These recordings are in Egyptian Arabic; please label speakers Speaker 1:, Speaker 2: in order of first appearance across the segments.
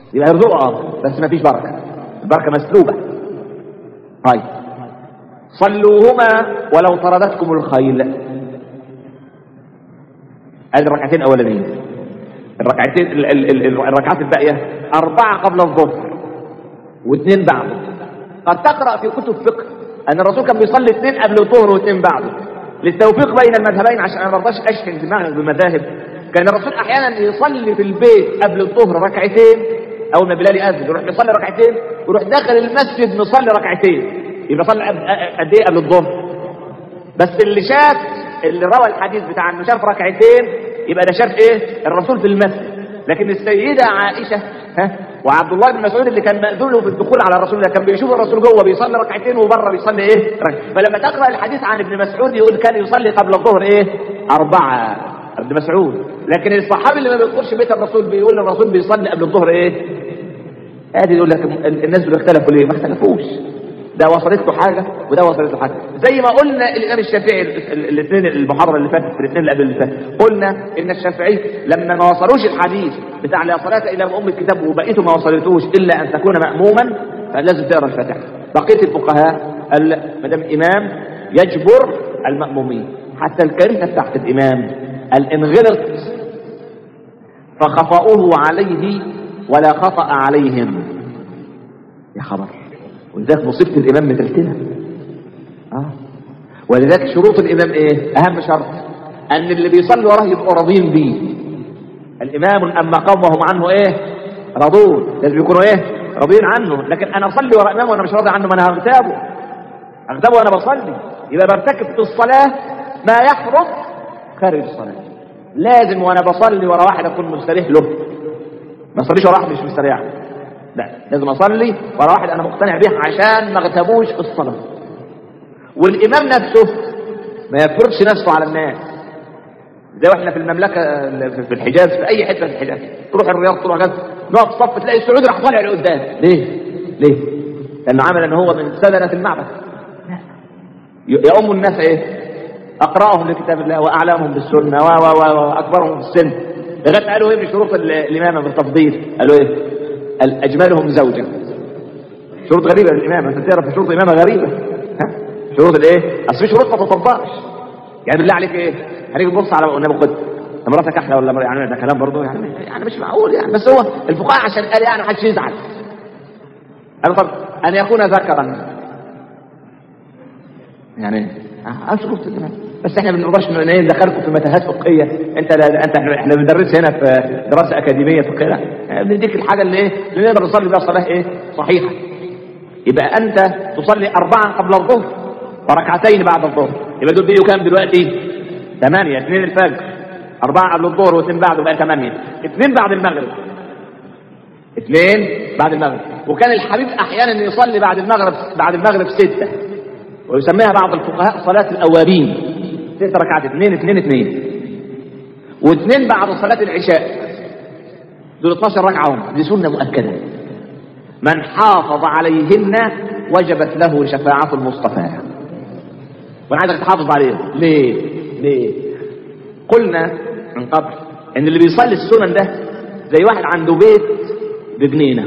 Speaker 1: يبقى يرزقه اه بس ما فيش بركه البركه مسلوبه طيب صلوهما ولو طردتكم الخيل ادي الركعتين الاولانيين الركعتين ال- ال- ال- الركعات الباقيه اربعه قبل الظهر واثنين بعده قد تقرا في كتب فقه ان الرسول كان بيصلي اثنين قبل الظهر واثنين بعده للتوفيق بين المذهبين عشان انا ما رضاش اشحن دماغك بالمذاهب كان الرسول احيانا يصلي في البيت قبل الظهر ركعتين اول ما بلال يأذن يروح يصلي ركعتين ويروح داخل المسجد مصلي ركعتين يبقى صلي قد قد ايه قبل الظهر بس اللي شاف اللي روى الحديث بتاع انه شاف ركعتين يبقى ده شاف ايه الرسول في المسجد لكن السيده عائشه ها وعبد الله بن مسعود اللي كان مأذون له في الدخول على الرسول ده كان بيشوف الرسول جوه بيصلي ركعتين وبره بيصلي ايه ركعة. فلما تقرا الحديث عن ابن مسعود يقول كان يصلي قبل الظهر ايه اربعه ابن مسعود لكن الصحابي اللي ما بيدخلش بيت الرسول بيقول الرسول بيصلي قبل الظهر ايه ادي يقول لك الناس دول اختلفوا ليه ما اختلفوش ده وصلت له حاجه وده وصلت له حاجه زي ما قلنا الامام الشافعي الاثنين المحاضره اللي فاتت الاثنين اللي قبل اللي فاتت قلنا ان الشافعي لما ما وصلوش الحديث بتاع لا صلاه الا بام الكتاب وبقيته ما وصلتوش الا ان تكون ماموما فلازم تقرا الفاتحه بقيه الفقهاء قال لا ما دام امام يجبر المامومين حتى الكارثه بتاعت الامام قال ان غلط فخطأوه عليه ولا خطأ عليهم يا خبر ولذلك مصيبة الإمام متلتنا آه. ولذلك شروط الإمام إيه أهم شرط أن اللي بيصلي وراه يبقوا راضين بيه الإمام أما قومهم عنه إيه راضون لازم يكونوا إيه راضين عنه لكن أنا أصلي وراء إمام وأنا مش راضي عنه ما أنا هغتابه هغتابه وأنا بصلي يبقى برتكب في الصلاة ما يحرم خارج الصلاة لازم وأنا بصلي ورا واحد أكون مستريح له ما اصليش ورا واحد مش مستريح لا لازم اصلي ورا واحد انا مقتنع بيه عشان ما اغتابوش في الصلاه والامام نفسه ما يفرضش نفسه على الناس زي واحنا في المملكه في الحجاز في اي حته في الحجاز تروح الرياض تروح غزه نقف صف تلاقي السعودي راح طالع لقدام ليه؟ ليه؟ لانه عمل ان هو من سدنه المعبد يؤم الناس ايه؟ اقراهم لكتاب الله واعلامهم بالسنه و و و واكبرهم في السن لغايه قالوا ايه بشروط الامامه بالتفضيل قالوا ايه؟ قال اجملهم زوجا شروط غريبه للامامه انت تعرف شروط الامامه غريبه ها شروط الايه؟ اصل في شروط ما تطبقش يعني بالله عليك ايه؟ هنيجي نبص على النبي خد مراتك احلى ولا يعني ده كلام برضه يعني يعني مش معقول يعني بس هو الفقهاء عشان قال يعني محدش يزعل قالوا طب ان يكون ذكرا يعني اه شروط الامامه بس احنا ما بنقدرش ندخلكم في متاهات فقهيه انت لا انت احنا بندرس هنا في دراسه اكاديميه فقهيه بنديك الحاجه اللي ايه اللي نقدر نصلي بيها صلاه ايه صحيحه يبقى انت تصلي اربعه قبل الظهر وركعتين بعد الظهر يبقى دول بيجوا كام دلوقتي؟ ثمانيه اثنين الفجر اربعه قبل الظهر واثنين بعده بقى ثمانيه اثنين بعد المغرب اثنين بعد المغرب وكان الحبيب احيانا يصلي بعد المغرب بعد المغرب سته ويسميها بعض الفقهاء صلاه الاوابين ست ركعات اثنين اثنين اثنين واثنين بعد صلاة العشاء دول 12 ركعة هم دي سنة مؤكدة من حافظ عليهن وجبت له شفاعة المصطفى وانا عايزك تحافظ عليهم ليه؟ ليه؟ قلنا من قبل ان اللي بيصلي السنن ده زي واحد عنده بيت بجنينه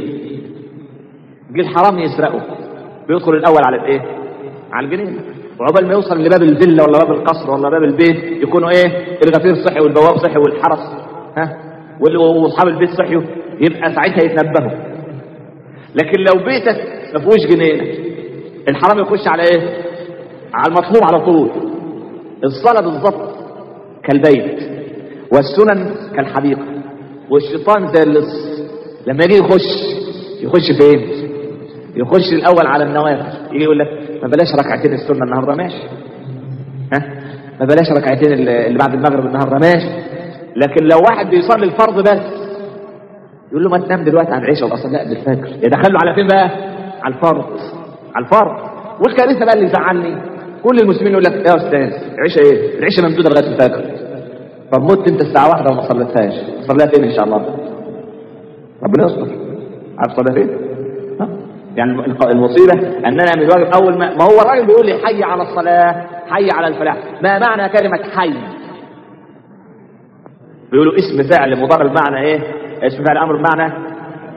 Speaker 1: جه الحرام يسرقه بيدخل الاول على الايه؟ على الجنينه وعقبال ما يوصل لباب الفيلا ولا باب القصر ولا باب البيت يكونوا ايه الغفير صحي والبواب صحي والحرس ها واصحاب البيت صحيوا يبقى ساعتها يتنبهوا لكن لو بيتك ما فيهوش جنينه الحرام يخش على ايه على المطلوب على طول الصلاه بالظبط كالبيت والسنن كالحديقه والشيطان زي اللص لما يجي يخش يخش فين يخش الاول على النوافل يجي يقول لك ما بلاش ركعتين السنه النهارده ماشي ها ما بلاش ركعتين اللي بعد المغرب النهارده ماشي لكن لو واحد بيصلي الفرض بس يقول له ما تنام دلوقتي عن العشاء واصل لا بالفجر يدخله على فين بقى على الفرض على الفرض والكارثه بقى اللي زعلني كل المسلمين يقول لك يا استاذ العشاء ايه العشاء ممدوده لغايه الفجر طب مت انت الساعه واحدة وما صليتهاش صليها فين ان شاء الله ربنا يستر عارف صليها فين ها يعني المصيبة أننا من الواجب أول ما, ما هو الراجل بيقول لي حي على الصلاة حي على الفلاح ما معنى كلمة حي بيقولوا اسم فعل مضارع بمعنى إيه اسم فعل أمر بمعنى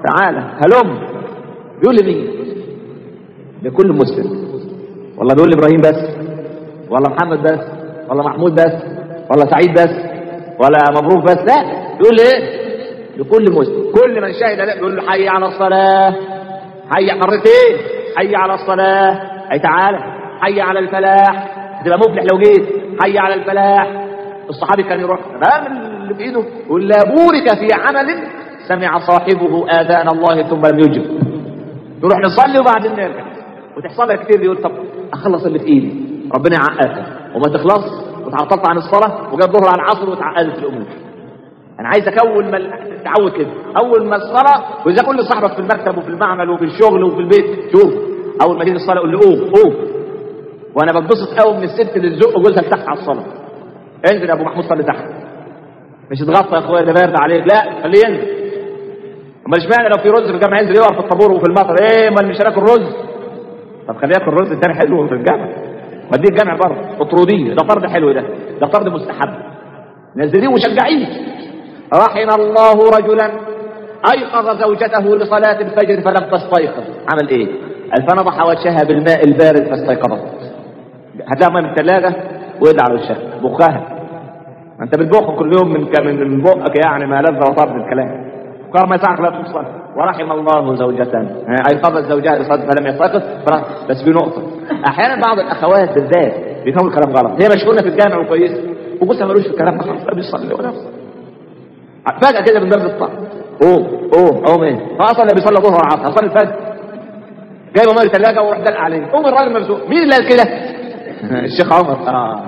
Speaker 1: تعالى هلم بيقول لمين لكل مسلم والله بيقول لابراهيم بس ولا محمد بس ولا محمود بس ولا سعيد بس ولا مبروك بس لا بيقول ايه لكل مسلم كل من شهد لا بيقول له حي على الصلاه حي مرتين حي على الصلاه اي تعالى حي على الفلاح هتبقى مفلح لو جيت حي على الفلاح الصحابي كان يروح رامي اللي في ايده يقول لا بورك في عمل سمع صاحبه اذان الله ثم لم يجب نروح نصلي وبعدين نرجع وتحصل لك كتير يقول طب اخلص اللي في ايدي ربنا يعقدك وما تخلص وتعطلت عن الصلاه وجاب ظهر على العصر وتعقدت في الامور انا عايز اول ما تعود كده اول ما الصلاه واذا كل صاحبك في المكتب وفي المعمل وفي الشغل وفي البيت شوف اول ما تيجي الصلاه قول لي قوم قوم وانا بتبسط قوي من الست اللي تزق جوزها لتحت على الصلاه انزل يا ابو محمود صلي تحت مش اتغطى يا اخويا ده بارد عليك لا خليه ينزل امال اشمعنى لو في رز في الجامع ينزل يقف في الطابور وفي المطر ايه امال مش هناكل رز طب خليه ياكل رز التاني حلو في الجامع وديه الجامع بره اطرديه ده فرض حلو ده ده فرض مستحب نزليه وشجعيه رحم الله رجلا ايقظ زوجته لصلاه الفجر فلم تستيقظ عمل ايه؟ قال فنضح وجهها بالماء البارد فاستيقظت هتلاقي ماء من الثلاجه وادعى على وشها بخها ما انت بتبخ كل يوم من من من بقك يعني ما لذ وطاب الكلام قال ما يسعك لا توصل ورحم الله زوجة ايقظت زوجها لصلاه فلم يستيقظ بس في نقطه احيانا بعض الاخوات بالذات بيفهموا الكلام غلط هي مشغوله في الجامع وكويسه وجوزها ملوش في الكلام ده خالص لا بيصلي ولا يصلي فجأة كده من باب الطاعة قوم قوم قوم ايه فاصلا اللي بيصلي ظهر وعصر هصلي الفجر جايبه ميه ثلاجه وراح دلق عليه قوم الراجل مرزوق مين اللي قال كده؟ الشيخ عمر اه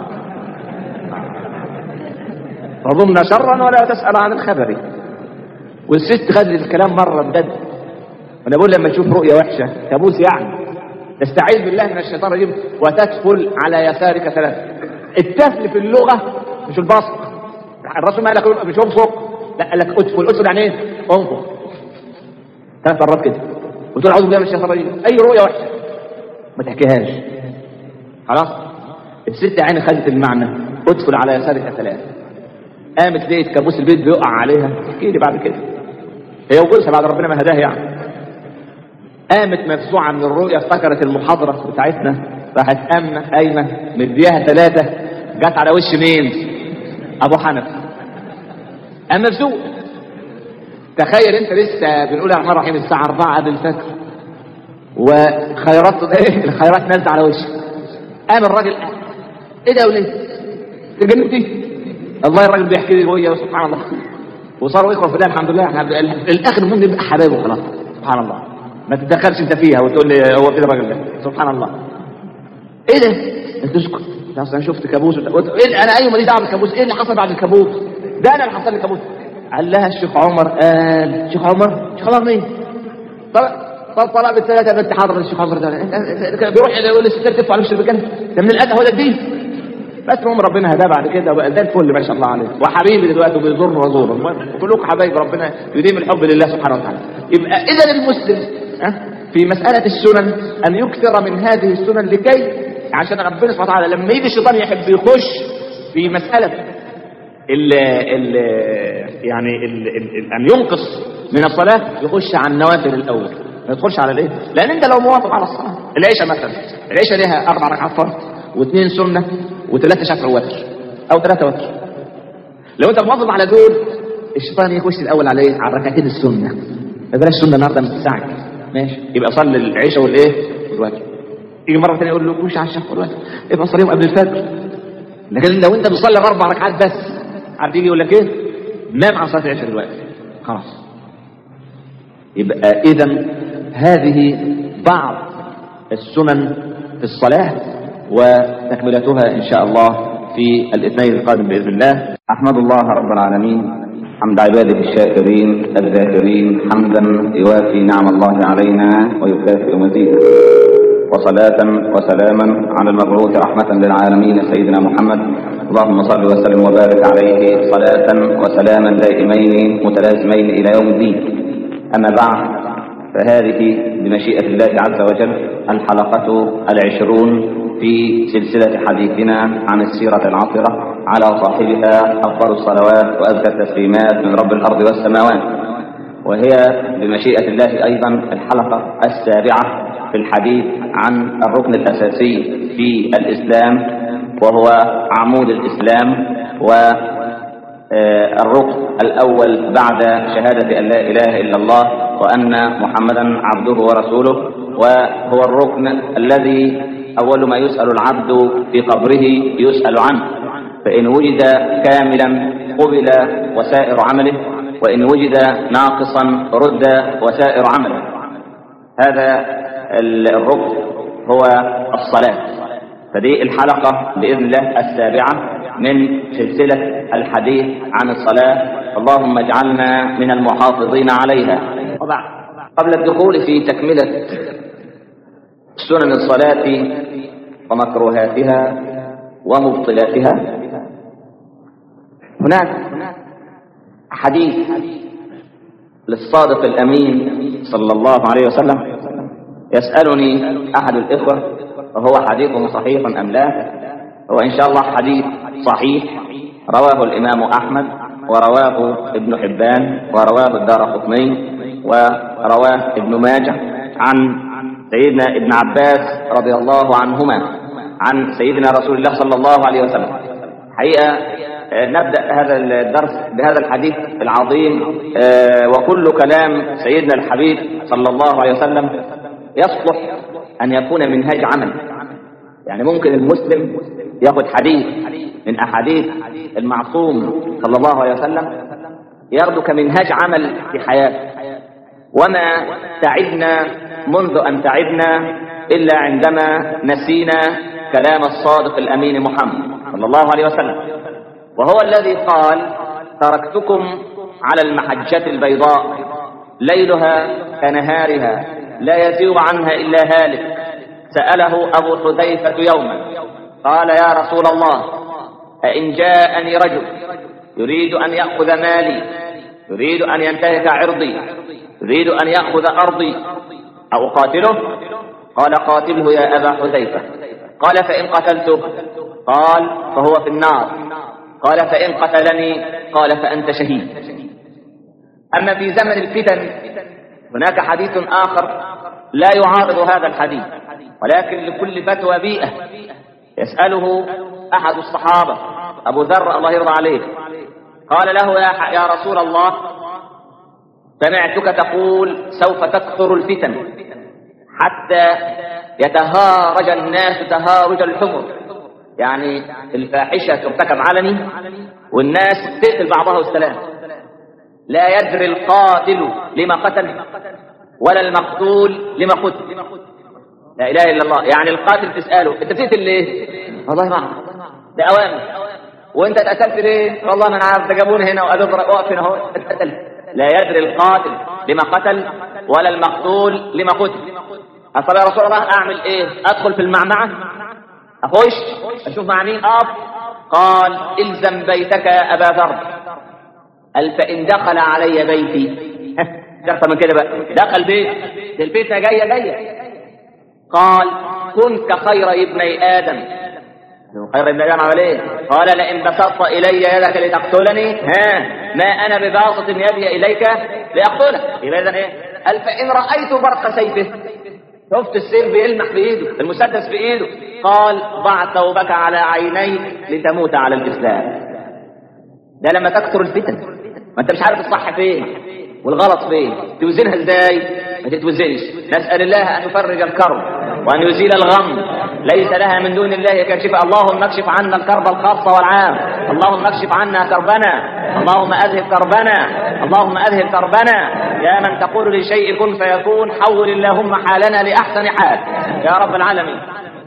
Speaker 1: تظن شرا ولا تسأل عن الخبر والست خدت الكلام مرة بجد وانا بقول لما تشوف رؤية وحشة كابوس يعني تستعيذ بالله من الشيطان الرجيم وتدخل على يسارك ثلاثة التفل في اللغة مش البصق الرسول ما قال لك مش انفق لا قال لك ادخل ادخل يعني ايه؟ انفق ثلاث مرات كده وتقول اعوذ بالله من الشيطان الرجيم اي رؤية وحشة ما تحكيهاش خلاص الست عيني خدت المعنى ادخل على يسارك ثلاثة قامت لقيت كابوس البيت بيقع عليها احكي لي بعد كده هي وجوزها بعد ربنا ما هداها يعني قامت مفزوعه من الرؤيا افتكرت المحاضره بتاعتنا راحت قامه قايمه مديها ثلاثه جت على وش مين؟ ابو حنف قام مفزوع تخيل انت لسه بنقول يا الرحمن الرحيم الساعه 4 قبل الفجر وخيرات ايه الخيرات نازله على وشك قام الراجل قام ايه ده يا وليه؟ تجننتي؟ الله الراجل بيحكي لي رؤيا سبحان الله وصاروا اخوه في الله الحمد لله احنا الاخر المهم نبقى حبايب وخلاص سبحان الله ما تتدخلش انت فيها وتقول لي هو كده الراجل ده سبحان الله ايه ده؟ انت اسكت اصل انا شفت كابوس وت... إيه انا ايوه ماليش دعوه بالكابوس ايه اللي حصل بعد الكابوس؟ ده انا اللي حصل لي كابوس قال لها الشيخ عمر قال الشيخ عمر الشيخ عمر مين؟ طلع طب طلع بالثلاثه بنت حاضر الشيخ عمر ده بيروح يقول للستات تدفع على وش البكان ده من الادب هو ده الدين بس المهم ربنا هداه بعد كده وبقى زي الفل ما شاء الله عليه وحبيبي دلوقتي وبيزورني وازوره كلكم حبايب ربنا يديم الحب لله سبحانه وتعالى يبقى اذا المسلم في مساله السنن ان يكثر من هذه السنن لكي عشان ربنا سبحانه وتعالى لما يجي الشيطان يحب يخش في مساله ال ال يعني ال ال ان ينقص من الصلاه يخش على النوافل الاول ما يدخلش على الايه؟ لان انت لو موافق على الصلاه العشاء مثلا العشاء ليها اربع ركعات فرض واثنين سنه وثلاثة شفع وتر أو ثلاثة وتر لو أنت مواظب على دول الشيطان يخش الأول على إيه؟ على ركعتين السنة ما بلاش سنة النهارده ما تساعدك ماشي يبقى صلي العشاء والإيه؟ والوتر يجي مرة ثانية يقول له خش على الشفع والوتر يبقى صليهم قبل الفجر لكن لو أنت بتصلي أربع ركعات بس عارف يجي يقول لك إيه؟ نام عن صلاة العشاء دلوقتي خلاص يبقى إذا هذه بعض السنن في الصلاة وتكملتها إن شاء الله في الاثنين القادم بإذن الله
Speaker 2: أحمد الله رب العالمين حمد عباده الشاكرين الذاكرين حمدا يوافي نعم الله علينا ويكافئ مزيدا وصلاة وسلاما على المبعوث رحمة للعالمين سيدنا محمد اللهم صل وسلم وبارك عليه صلاة وسلاما دائمين متلازمين إلى يوم الدين أما بعد فهذه بمشيئة الله عز وجل الحلقة العشرون في سلسلة حديثنا عن السيرة العطرة على صاحبها أفضل الصلوات وأزكى التسليمات من رب الأرض والسماوات وهي بمشيئة الله أيضا الحلقة السابعة في الحديث عن الركن الأساسي في الإسلام وهو عمود الإسلام والركن الأول بعد شهادة أن لا إله إلا الله وأن محمدا عبده ورسوله وهو الركن الذي أول ما يسأل العبد في قبره يسأل عنه فإن وجد كاملا قبل وسائر عمله وإن وجد ناقصا رد وسائر عمله هذا الركن هو الصلاة فدي الحلقة بإذن الله السابعة من سلسلة الحديث عن الصلاة اللهم اجعلنا من المحافظين عليها وبعد قبل الدخول في تكملة سنن الصلاة ومكروهاتها ومبطلاتها هناك حديث للصادق الأمين صلى الله عليه وسلم يسألني أحد الإخوة وهو حديث صحيح أم لا هو إن شاء الله حديث صحيح رواه الإمام أحمد ورواه ابن حبان ورواه الدار قطني ورواه ابن ماجه عن سيدنا ابن عباس رضي الله عنهما عن سيدنا رسول الله صلى الله عليه وسلم حقيقة نبدأ هذا الدرس بهذا الحديث العظيم وكل كلام سيدنا الحبيب صلى الله عليه وسلم يصلح أن يكون منهاج عمل يعني ممكن المسلم ياخذ حديث من أحاديث المعصوم صلى الله عليه وسلم ياخذه كمنهاج عمل في حياته وما تعبنا منذ أن تعبنا إلا عندما نسينا كلام الصادق الأمين محمد صلى الله عليه وسلم وهو الذي قال تركتكم على المحجة البيضاء ليلها كنهارها لا يزيغ عنها إلا هالك سأله أبو حذيفة يوما قال يا رسول الله أئن جاءني رجل يريد أن يأخذ مالي يريد أن ينتهك عرضي يريد أن يأخذ أرضي أو قاتله قال قاتله يا أبا حذيفة قال فإن قتلته قال فهو في النار قال فإن قتلني قال فأنت شهيد أما في زمن الفتن هناك حديث آخر لا يعارض هذا الحديث ولكن لكل فتوى بيئة يسأله أحد الصحابة أبو ذر الله يرضى عليه قال له يا, يا رسول الله سمعتك تقول سوف تكثر الفتن حتى يتهارج الناس تهارج الحمر يعني الفاحشة ترتكب علني والناس تقتل بعضها والسلام لا يدري القاتل لما قتل ولا المقتول لما قتل لا اله الا الله يعني القاتل تساله انت بتقتل ليه والله ما اعرف ده اوامر وانت اتقتلت ليه والله ما انا عارف ده جابوني هنا وقالوا اقف هنا اهو اتقتل لا يدري القاتل لما قتل ولا المقتول لما قتل اصل يا رسول الله اعمل ايه ادخل في المعمعه اخش اشوف مع مين اقف قال الزم بيتك يا ابا ذر قال فان دخل علي بيتي اكثر من كده بقى دخل بيت البيت جايه جايه قال كن كخير ابني ادم خير ابن ادم عمل ايه قال لئن بسطت الي يدك لتقتلني ها ما انا بباسط يدي اليك لاقتلك يبقى اذا ايه قال فان رايت برق سيفه شفت السيف بيلمح بايده المسدس بايده قال ضع ثوبك على عينيك لتموت على الاسلام ده لما تكثر الفتن ما انت مش عارف الصح فين والغلط فين توزنها ازاي ما تتوزنش نسال الله ان يفرج الكرب وان يزيل الغم ليس لها من دون الله كاشفه اللهم اكشف عنا الكرب الخاص والعام اللهم اكشف عنا كربنا اللهم اذهب كربنا اللهم اذهب كربنا يا من تقول لشيء كن فيكون حول اللهم حالنا لاحسن حال يا رب العالمين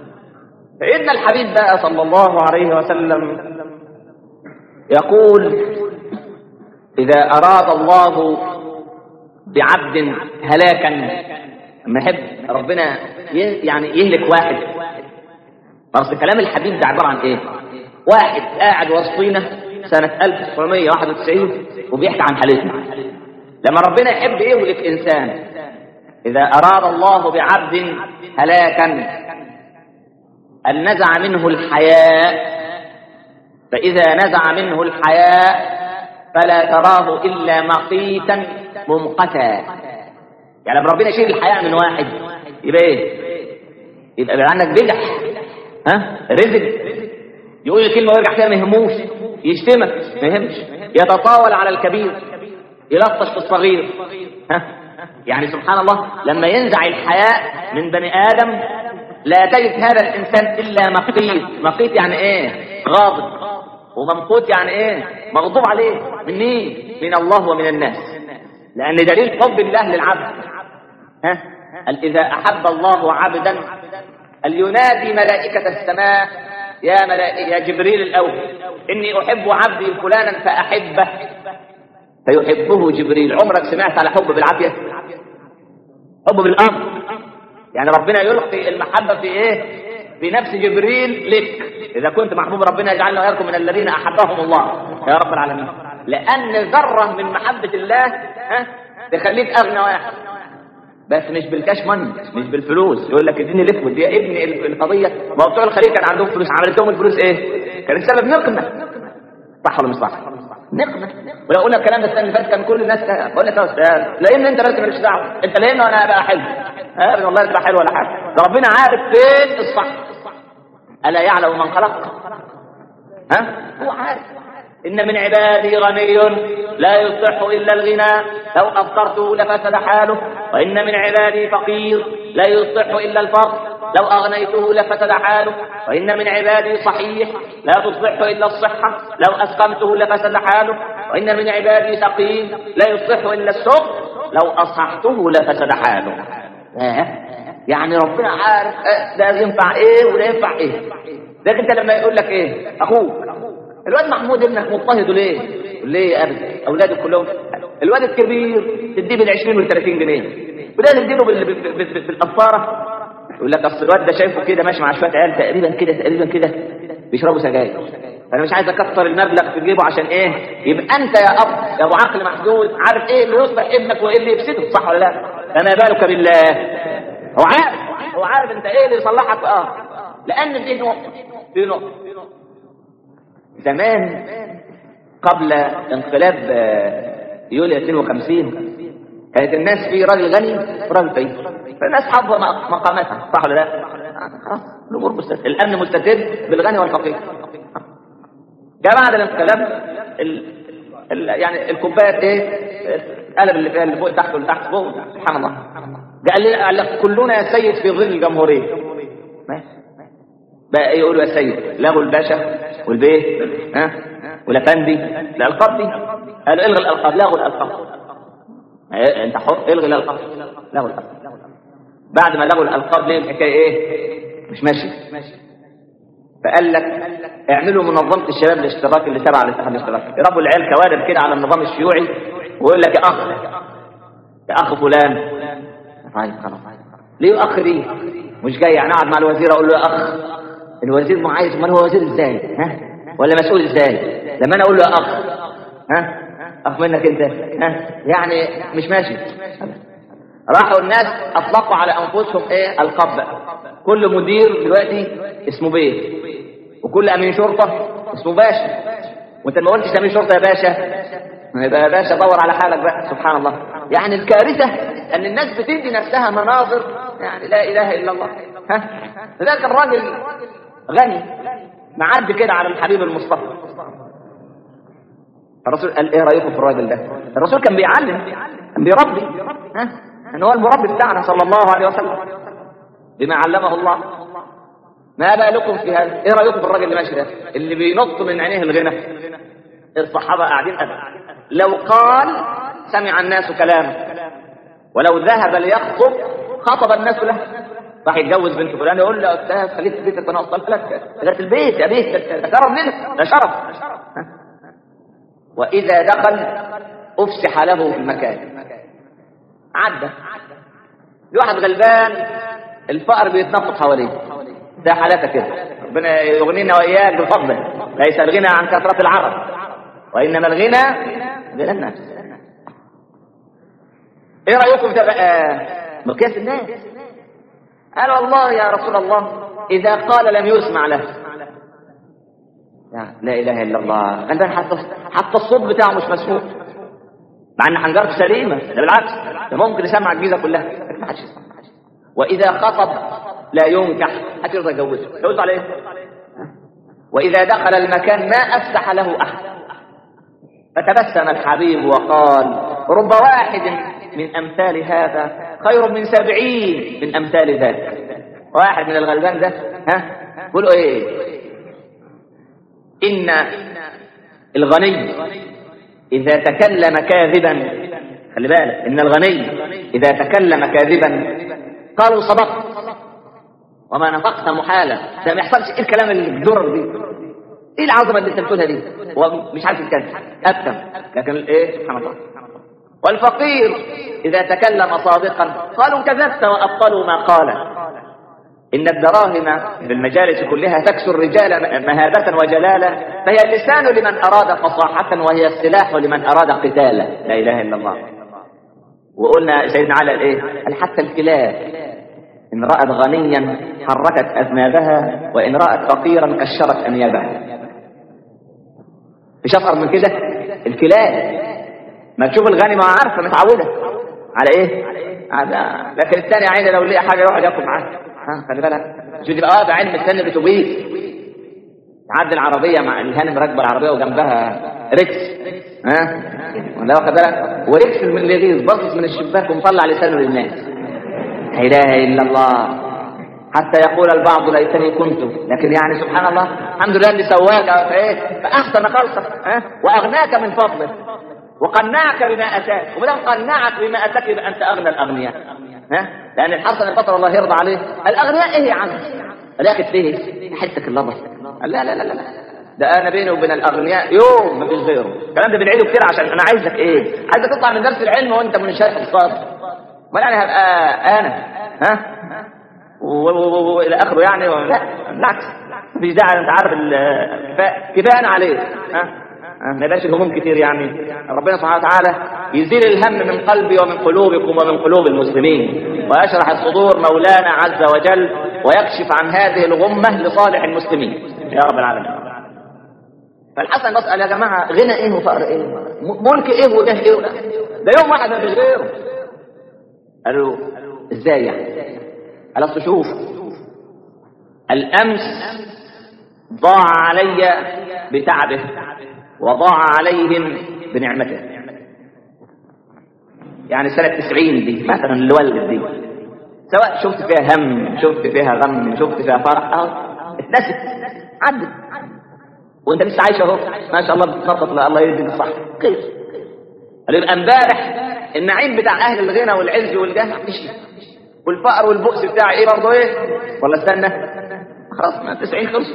Speaker 2: فإن الحبيب بقى صلى الله عليه وسلم يقول إذا أراد الله بعبد هلاكا لما يحب ربنا يعني يهلك واحد اصل كلام الحبيب ده عباره عن ايه؟ واحد قاعد وسطينا سنة 1991 وبيحكي عن حالتنا لما ربنا يحب يهلك إنسان إذا أراد الله بعبد هلاكا أن نزع منه الحياء فإذا نزع منه الحياء
Speaker 1: فلا تراه إلا مقيتا ممقتا يعني لما ربنا يشيل الحياء من واحد يبقى ايه يبقى بقى عندك بجح ها رزق يقول الكلمة ويرجع فيها ما يهموش يشتمك ما يهمش يتطاول على الكبير يلطش في الصغير ها يعني سبحان الله لما ينزع الحياء من بني آدم لا تجد هذا الإنسان إلا مقيت مقيت يعني إيه غاضب وممقوت يعني إيه مغضوب عليه من مين من الله ومن الناس لأن دليل حب الله للعبد ها قال إذا أحب الله عبدا ينادي ملائكة السماء يا ملائكة يا جبريل الأول إني أحب عبدي فلانا فأحبه فيحبه جبريل عمرك سمعت على حب بالعافية حب بالأمر يعني ربنا يلقي المحبة في إيه في نفس جبريل لك إذا كنت محبوب ربنا يجعلنا وإياكم من الذين أحبهم الله يا رب العالمين لأن ذرة من محبة الله ها تخليك أغنى واحد بس مش بالكاش ماني مش بالفلوس يقول لك اديني لفوت دي ابني القضيه ما هو بتوع الخليج كان عندهم فلوس عملت لهم الفلوس ايه؟ كانت سبب نقمه صح ولا مش صح؟ نقمه ولو قلنا الكلام ده السنه اللي فاتت كان كل الناس بقول لك يا استاذ لان انت بس مالكش دعوه انت لان وانا بقى حلو ابدا والله تبقى حلو ولا حاجه ده ربنا عارف فين الصح الا يعلم من خلق ها هو عارف إن من عبادي غني لا يصح إلا الغنى لو أفطرته لفسد حاله وإن من عبادي فقير لا يصح إلا الفقر لو أغنيته لفسد حاله وإن من عبادي صحيح لا تصح إلا الصحة لو أسقمته لفسد حاله وإن من عبادي سقيم لا يصح إلا السق لو أصححته لفسد حاله يعني ربنا عارف ده ينفع ايه وده ينفع ايه لكن انت لما يقول لك ايه اخوك الواد محمود ابنك مضطهد ليه ليه ابدا اولاده كلهم الواد الكبير تديه بال 20 وال 30 جنيه وده تديله بالقصاره يقول لك اصل الواد ده شايفه كده ماشي مع شويه عيال تقريبا كده تقريبا كده بيشربوا سجاير فانا مش عايز اكتر المبلغ في جيبه عشان ايه يبقى انت يا اب يا ابو عقل محدود عارف ايه اللي يصلح ابنك وايه اللي يفسده صح ولا لا فما بالك بالله هو عارف هو عارف انت ايه اللي يصلحك اه لان دي نقطه دي نقطه زمان قبل انقلاب يوليو 52 كانت الناس في راجل غني وراجل فقير فالناس حافظه مقاماتها صح ولا لا؟ خلاص الامور مستتب الامن مستتب بالغني والفقير جاء بعد الانقلاب ال... ال... يعني الكوبايات ايه قلب اللي فيها اللي فوق تحت واللي تحت فوق سبحان الله قال لي قال لك كلنا يا سيد في ظل الجمهوريه ماشي بقى ايه يقولوا يا سيد لغوا الباشا والبيه ها والافندي الالقاب دي قالوا الغي الالقاب لغوا الالقاب إيه انت حر الغي الالقاب لغوا الالقاب بعد ما لغوا الالقاب ليه الحكايه ايه مش ماشي فقال لك اعملوا منظمه الشباب الاشتراكي اللي تبع الاتحاد الاشتراكي يربوا العيال كوادر كده على النظام الشيوعي ويقول لك يا اخ يا اخ فلان طيب خلاص ليه اخ دي مش جاي يعني اقعد مع الوزير اقول له يا اخ الوزير ما عايز امال هو وزير ازاي ها ولا مسؤول ازاي لما انا اقول له يا اخ ها اخ منك انت ها يعني مش ماشي راحوا الناس اطلقوا على انفسهم ايه القاب كل مدير دلوقتي اسمه بيه وكل امين شرطه اسمه باشا وانت ما قلتش امين شرطه يا باشا يبقى يا باشا دور على حالك بقى سبحان الله يعني الكارثه ان الناس بتدي نفسها مناظر يعني لا اله الا الله ها ذاك الراجل غني معدي كده على الحبيب المصطفى الرسول قال ايه رايكم في الراجل ده الرسول كان بيعلم كان بيربي ها ان هو المربي بتاعنا صلى الله عليه وسلم بما علمه الله ما بالكم في هذا ايه رايكم في الراجل اللي ماشي ده اللي بينط من عينيه الغنى الصحابه قاعدين ابدا لو قال سمع الناس كلامه ولو ذهب ليخطب خطب الناس له راح يتجوز بنت فلان يقول له استاذ خليك في بيتك وانا اوصل لك ده في البيت يا بيت ده شرف لنا ده شرف واذا دخل افسح له في المكان عدى واحد غلبان الفقر بيتنفض حواليه ده حالاتك كده ربنا يغنينا واياك بفضله ليس الغنى عن كثره العرب وانما الغنى غنى النفس ايه رايكم ده بقى مقياس الناس قال والله يا رسول الله اذا قال لم يسمع له لا, لا اله الا الله غلبان حتى حتى الصوت بتاعه مش مسموع مع ان حنجرته سليمه ده بالعكس ده ممكن يسمع الجيزه كلها لكن ما حدش يسمع واذا خطب لا ينكح هترضى يجوزه يجوز عليه واذا دخل المكان ما افسح له احد فتبسم الحبيب وقال رب واحد من امثال هذا خير من سبعين من امثال ذاك واحد من الغلبان ده ها قولوا ايه ان الغني اذا تكلم كاذبا خلي بالك ان الغني اذا تكلم كاذبا قالوا صدقت وما نطقت محالا ده ما يحصلش ايه الكلام الجرر دي ايه العظمه اللي انت بتقولها دي هو مش عارف يتكلم ابتم لكن ايه سبحان الله والفقير اذا تكلم صادقا قالوا كذبت وابطلوا ما قال ان الدراهم في المجالس كلها تكسو الرجال مهابه وجلاله فهي اللسان لمن اراد فصاحه وهي السلاح لمن اراد قتالا لا اله الا الله وقلنا سيدنا علي ايه قال حتى الكلاب ان رات غنيا حركت اذنابها وان رات فقيرا كشرت انيابها مش افقر من كده الكلاب ما تشوف الغني ما عارفه متعوده على ايه على لكن الثاني عيني لو لقى حاجه يقعد ياكل معاه ها خلي بالك شوف تبقى واقف عين مستني الاتوبيس تعدي العربيه مع الهانم راكبه العربيه وجنبها ريكس ها ولا واخد بالك وريكس من اللي يغيظ باصص من الشباك ومطلع لسانه للناس لا اله الا الله حتى يقول البعض ليتني كنت لكن يعني سبحان الله الحمد لله اللي سواك ايه فاحسن خلقك ها واغناك من فضله وقنعك بما اتاك وما دام قنعك بما اتاك يبقى انت اغنى الاغنياء ها لان الحسن البصر الله يرضى عليه الاغنياء ايه يا عم الاخد فيه حتك اللبس قال لا لا لا لا ده انا بيني وبين الاغنياء يوم ما فيش غيره الكلام ده بنعيده كتير عشان انا عايزك ايه عايزك تطلع من درس العلم وانت منشرح الصدر ما يعني هبقى انا ها والى اخره يعني لا بالعكس مفيش داعي انت عارف كفايه انا عليه ها ما يبقاش الهموم كتير يعني ربنا سبحانه وتعالى يزيل الهم من قلبي ومن قلوبكم ومن قلوب المسلمين ويشرح الصدور مولانا عز وجل ويكشف عن هذه الغمة لصالح المسلمين يا رب العالمين فالحسن بسأل يا جماعة غنى ايه وفقر ايه ملك ايه وجاه ايه ده يوم واحد ما فيش غيره قالوا ازاي يعني قال اصل شوف الامس ضاع علي بتعبه وضاع عليهم بنعمته يعني سنة تسعين دي مثلا اللي ولد دي سواء شفت فيها هم شفت فيها غم شفت فيها فرح اهو اتنست عدت وانت لسه عايش اهو ما شاء الله بتنطط الله يديك الصح خير قال يبقى امبارح النعيم بتاع اهل الغنى والعز والجاه مشي والفقر والبؤس بتاعي ايه برضه ايه ولا استنى خلاص ما 90 خلص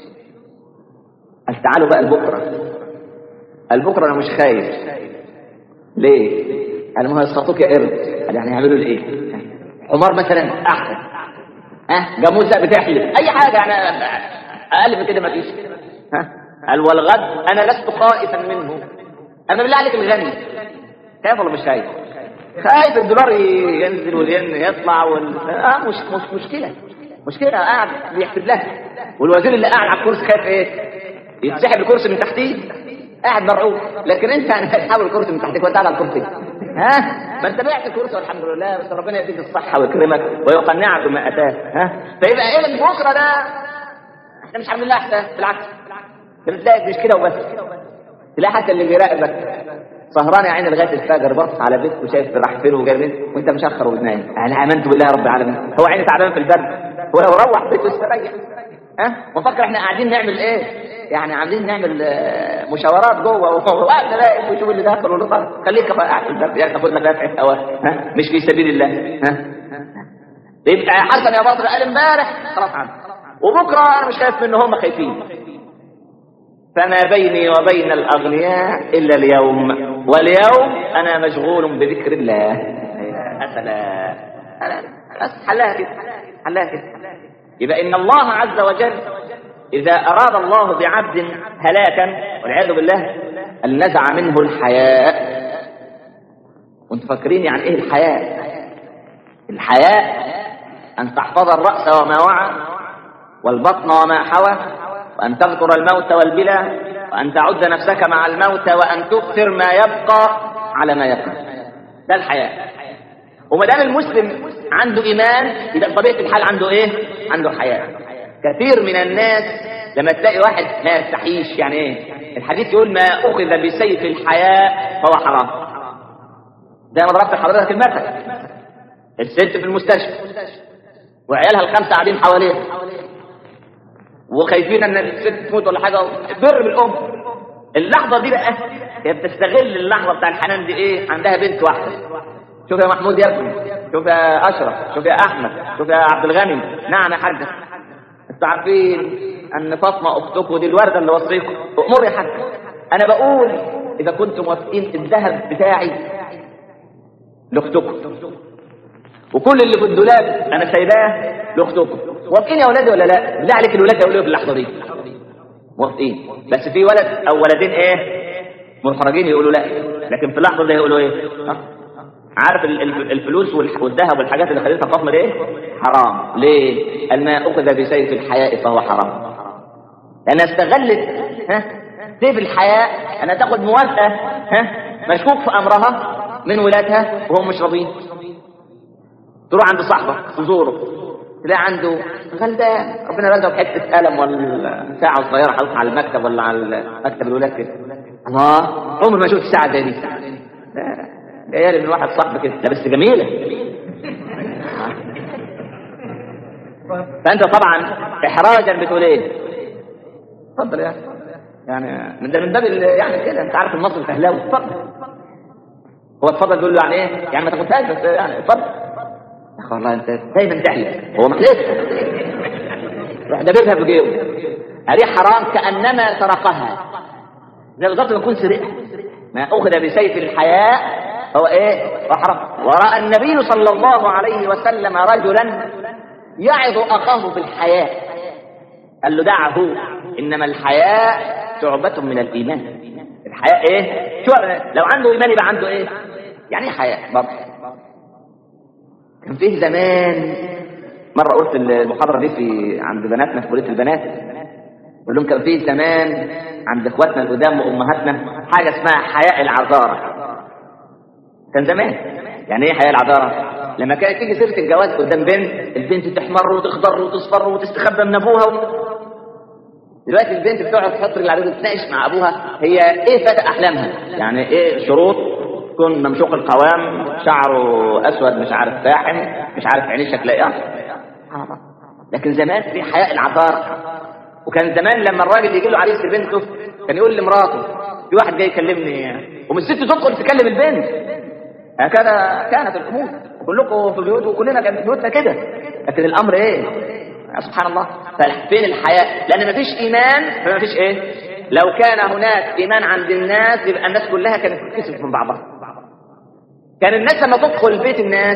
Speaker 1: قال تعالوا بقى لبكره قال بكره انا مش خايف ليه قال ما هو يسقطوك يا قرد قال يعني يعملوا لي ايه حمار مثلا احسن ها جاموسه بتحلف اي حاجه يعني اقل من كده ما فيش ها قال والغد انا لست خائفا منه انا بالله عليك الغني خايف ولا مش خايف خايف الدولار ينزل والين يطلع وال... اه مش مش مشكله مشكله قاعد بيحسب لها والوزير اللي قاعد على الكرسي خايف ايه يتسحب الكرسي من تحتيه قاعد مرعوب لكن انت هتحاول الكرسي من تحتك وانت قاعد على الكرسي ها ما انت بعت الكرسي والحمد لله بس ربنا يديك الصحه ويكرمك ويقنعك بما اتاك ها فيبقى ايه اللي بكره ده احنا مش عاملين لها احساس بالعكس بتلاقي مش كده وبس تلاقي حتى اللي بيراقبك سهران يا عيني لغايه الفجر بص على بيت وشايف راح فين وجاي فين وانت مشخر ونايم انا امنت بالله رب العالمين هو عيني تعبان في البرد ولو روح بيته استريح ها ونفكر احنا قاعدين نعمل ايه يعني عاملين نعمل مشاورات جوه وقاعد نلاقي وشوف اللي داخل واللي طالع خليك قاعد في البرد يعني تاخد لك دافع هواء ها مش في سبيل الله ها يبقى حسن يا بطل قال امبارح خلاص عنه وبكره انا مش خايف منه هم خايفين فما بيني وبين الاغنياء الا اليوم واليوم انا مشغول بذكر الله أسلا بس حلاها كده حلاها كده يبقى ان الله عز وجل اذا اراد الله بعبد هلاكا والعياذ بالله ان نزع منه الحياء وانتم فاكرين يعني ايه الحياء الحياء ان تحفظ الراس وما وعى والبطن وما حوى وأن تذكر الموت والبلى وأن تعد نفسك مع الموت وأن تؤثر ما يبقى على ما يبقى ده الحياة وما دام المسلم عنده إيمان يبقى بطبيعة الحال عنده إيه؟ عنده حياة كثير من الناس لما تلاقي واحد ما يستحيش يعني إيه؟ الحديث يقول ما أخذ بسيف الحياة فهو حرام زي ما ضربت لحضرتك المثل الست في المستشفى وعيالها الخمسة قاعدين حواليها وخايفين ان الست تموت ولا حاجه بر بالام اللحظه دي بقى هي بتستغل اللحظه بتاع الحنان دي ايه عندها بنت واحده شوف يا محمود يا ابني شوف يا اشرف شوف يا احمد شوف يا عبد الغني نعم يا حاجه انتوا عارفين ان فاطمه اختكم دي الورده اللي وصيكم امر يا حاج انا بقول اذا كنتم موافقين الذهب بتاعي لاختكم وكل اللي في الدولاب انا سايباه لاختكم موافقين يا اولادي ولا لا بالله عليك الولاد يقولوا ايه في اللحظه دي موافقين بس في ولد او ولدين ايه محرجين يقولوا لا لكن في اللحظه دي يقولوا ايه ها؟ عارف ال- ال- الفلوس والح- والذهب والحاجات اللي خدتها فاطمه دي ايه حرام ليه قال ما اخذ بسيف الحياء فهو حرام لانها استغلت ها سيف الحياء انها تاخد موافقه ها مشكوك في امرها من ولادها وهم مش راضيين تروح عند صاحبك تزوره تلاقي عنده غلبان ربنا رزقه بحته قلم ولا ساعه صغيره حاططها على المكتب ولا على مكتب الولاد كده الله عمر ما شفت ساعه زي دي لا، جايه لي من واحد صاحبي كده لا بس جميله فانت طبعا احراجا بتقول ايه اتفضل يا أخي. يعني من ده من باب ال- يعني كده انت عارف المصري فهلاوي اتفضل هو اتفضل بيقول له يعني ايه يعني ما تاخدهاش بس يعني اتفضل يا اخي والله انت دايما تحلف هو محلف روح دببها في جيبه هذه حرام كانما سرقها زي بالظبط ما يكون سرقها ما اخذ بسيف الحياء هو ايه هو حرام وراى النبي صلى الله عليه وسلم رجلا يعظ اخاه بالحياء قال له دعه انما الحياء شعبة من الايمان الحياء ايه شعبة لو عنده ايمان يبقى عنده ايه يعني ايه حياء برضه كان فيه زمان مرة قلت المحاضرة دي في عند بناتنا في كلية البنات بقول لهم كان فيه زمان عند اخواتنا القدام وامهاتنا حاجة اسمها حياء العذارة كان زمان يعني ايه حياء العذارة لما كانت تيجي سيرة الجواز قدام بنت البنت تحمر وتخضر وتصفر وتستخبى من ابوها و... دلوقتي البنت بتقعد تحط رجل على رجل تتناقش مع ابوها هي ايه فتى احلامها يعني ايه شروط تكون ممشوق القوام شعره اسود مش عارف فاحم مش عارف عينيه شكلها ايه لكن زمان في حياء العذار وكان زمان لما الراجل يجي له عريس لبنته كان يقول لمراته في واحد جاي يكلمني ومن الست تدخل تكلم البنت هكذا كانت الامور كلكم في بيوت وكلنا كان في بيوتنا كده لكن الامر ايه سبحان الله فين الحياة لان مفيش ايمان فمفيش ايه لو كان هناك ايمان عند الناس يبقى الناس كلها كانت تتكسف من بعضها كان الناس لما تدخل بيت الناس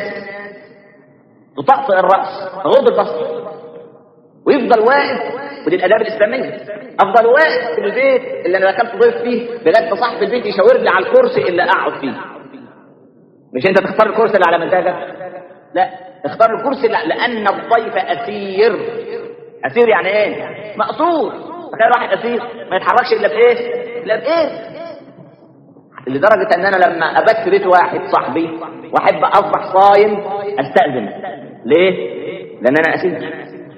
Speaker 1: تطأطئ الرأس تغض البصر ويفضل واقف ودي الاداب الاسلاميه افضل واقف في البيت اللي انا دخلت ضيف فيه لغايه ما صاحب البيت يشاور لي على الكرسي اللي اقعد فيه مش انت تختار الكرسي اللي على مزاجك لا اختار الكرسي لا لان الضيف اسير اسير يعني ايه مقصور تخيل واحد اسير ما يتحركش الا بايه الا بايه لدرجة ان انا لما ابت بيت واحد صاحبي واحب اصبح صايم استأذن ليه لان انا اسير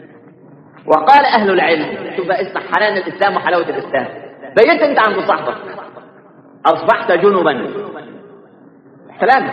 Speaker 1: وقال اهل العلم شوف بقى اسمع حنان الاسلام وحلاوة الاسلام بيت انت عند صاحبك اصبحت جنبا سلام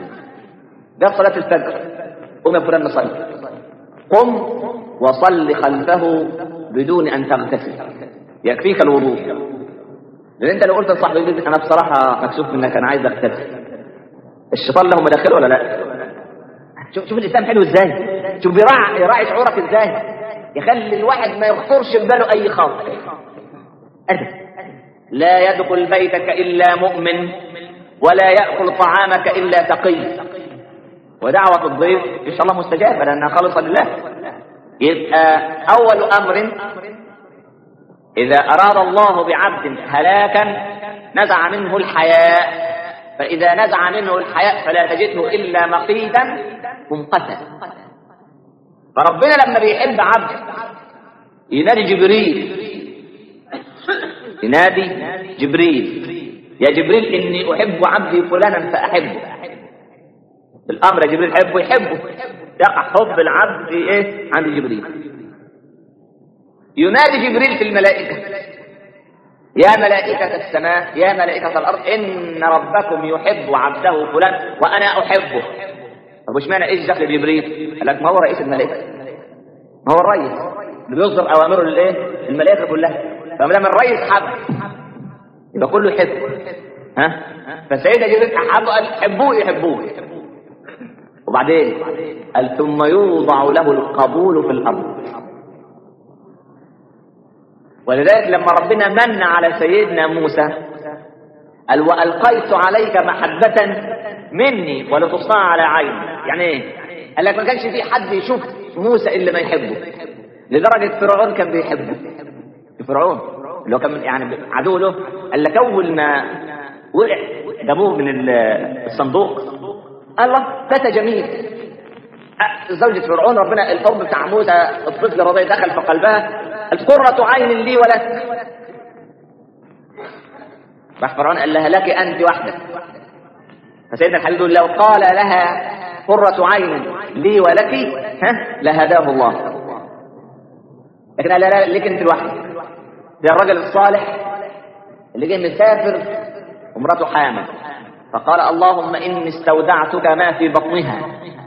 Speaker 1: ده صلاة الفجر قم يا فلان نصلي قم وصل خلفه بدون ان تغتسل يكفيك الوضوء لان انت لو قلت لصاحبي انا بصراحه مكسوف منك انا عايز اغتسل الشيطان له مداخله ولا لا شوف شوف الاسلام حلو ازاي شوف بيراعي يراعي شعورك ازاي يخلي الواحد ما يخطرش في باله اي خاطر ادب لا يدخل بيتك الا مؤمن ولا ياكل طعامك الا تقي ودعوه الضيف ان شاء الله مستجابه لانها خالصه لله يبقى اول امر إذا أراد الله بعبد هلاكا نزع منه الحياء فإذا نزع منه الحياء فلا تجده إلا مقيتا منقتا فربنا لما بيحب عبد ينادي جبريل ينادي جبريل يا جبريل إني أحب عبدي فلانا فأحبه الأمر يا جبريل حبه يحبه يقع حب العبد في إيه عند جبريل ينادي جبريل في الملائكة يا ملائكة السماء يا ملائكة الأرض إن ربكم يحب عبده فلان وأنا أحبه طب وش معنى إيش دخل جبريل؟ قال لك ما هو رئيس الملائكة ما هو الرئيس اللي بيصدر أوامره للإيه؟ الملائكة كلها فما دام الرئيس حب يبقى كله يحبه ها؟ فسيدنا جبريل أحبه قال حبوه يحبوه وبعدين قال ثم يوضع له القبول في الأرض ولذلك لما ربنا من على سيدنا موسى قال وألقيت عليك محبة مني ولتصنع على عيني يعني ايه قال لك ما كانش في حد يشوف موسى إلا ما يحبه لدرجة فرعون كان بيحبه فرعون اللي هو كان يعني عدو له قال لك أول ما وقع جابوه من الصندوق الله فتى جميل زوجة فرعون ربنا الحب بتاع موسى الطفل الرضيع دخل في قلبها قرة عين لي ولك راح فرعون قال لها لك أنت وحدك فسيدنا الحبيب يقول لو قال لها قرة عين لي ولك ها لهداه الله لكن قال لا لك أنت لوحدك ده الرجل الصالح اللي جاي مسافر ومراته حامل فقال اللهم إني استودعتك ما في بطنها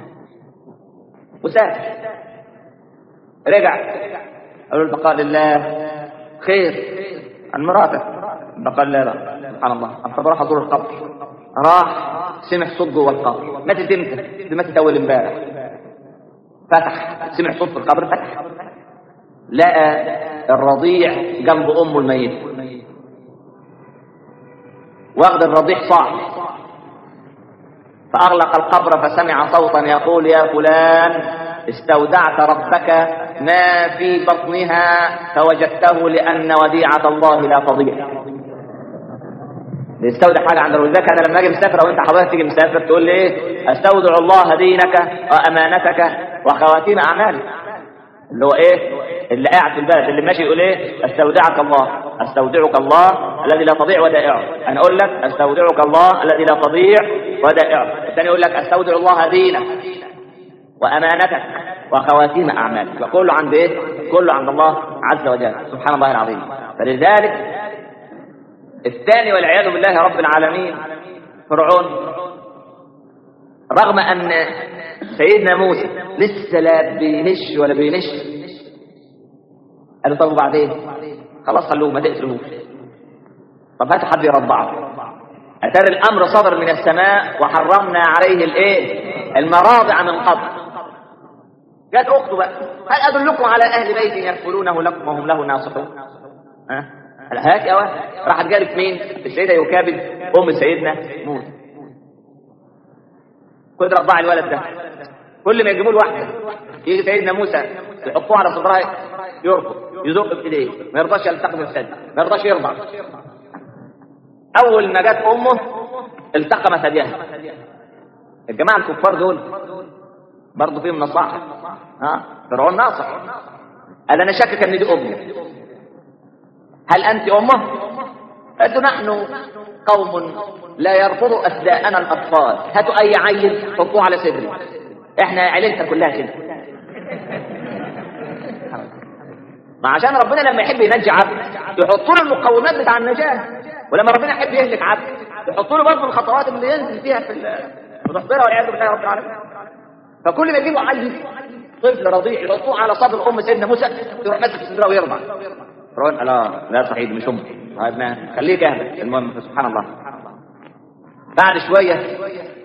Speaker 1: وسافر رجع قالوا البقاء لله خير عن مراتك فقال لا لا سبحان الله طب راح ازور القبر راح سمع صوت جوه القبر ماتت امتى؟ ماتت اول امبارح فتح سمع صوت في القبر فتح لقى الرضيع جنب امه الميت واخد الرضيع صاحي فاغلق القبر فسمع صوتا يقول يا فلان استودعت ربك ما في بطنها فوجدته لأن وديعة الله لا تضيع استودع حاجة عند ولذلك أنا لما أجي مسافر أو أنت حضرتك تيجي مسافر تقول لي إيه أستودع الله دينك وأمانتك وخواتيم أعمالك اللي هو إيه اللي قاعد في البلد اللي ماشي يقول إيه أستودعك الله أستودعك الله الذي لا تضيع ودائعه أنا أقول لك أستودعك الله الذي لا تضيع ودائعه الثاني يقول لك أستودع الله دينك وأمانتك وخواتيم أعمالك وكله عند إيه؟ كله عند الله عز وجل سبحان الله العظيم فلذلك الثاني والعياذ بالله رب العالمين فرعون رغم أن سيدنا موسى لسه لا بينش ولا بينش قال طب وبعدين خلاص خلوه ما تقتلوش طب هات حد يرضعه أترى الأمر صدر من السماء وحرمنا عليه الإيه المراضع من قبل جت اخته بقى هل ادلكم على اهل بيت يكفلونه لكم وهم له ناصحون ها هات يا واحد راحت جالت مين السيده يكابد ام سيدنا موسى خد رضاع الولد ده كل ما يجيبوا له واحده يجي سيدنا موسى يحطوه على صدرها يرفض يزق بايديه ما يرضاش يلتقم الثدي ما يرضاش يرضع اول ما جت امه التقم ثديها الجماعه الكفار دول برضه فيهم نصاحة ها فرعون ناصح قال انا شاكك ان دي امه هل انت امه قالت نحن قوم لا يرفض اثداءنا الاطفال هاتوا اي عيل حطوه على صدري احنا عيلتنا كلها كده ما عشان ربنا لما يحب ينجي عبد يحط له المقومات بتاع النجاه ولما ربنا يحب يهلك عبد يحط له برضه الخطوات اللي ينزل فيها في المحضره والعياذ بالله رب العالمين فكل ما يجيبوا عيل طفل رضيع يحطوه على صدر ام سيدنا موسى يروح ماسك في صدره ويرضع فرعون قال لا لا صحيح مش امي خليك اهدى المهم سبحان الله بعد شويه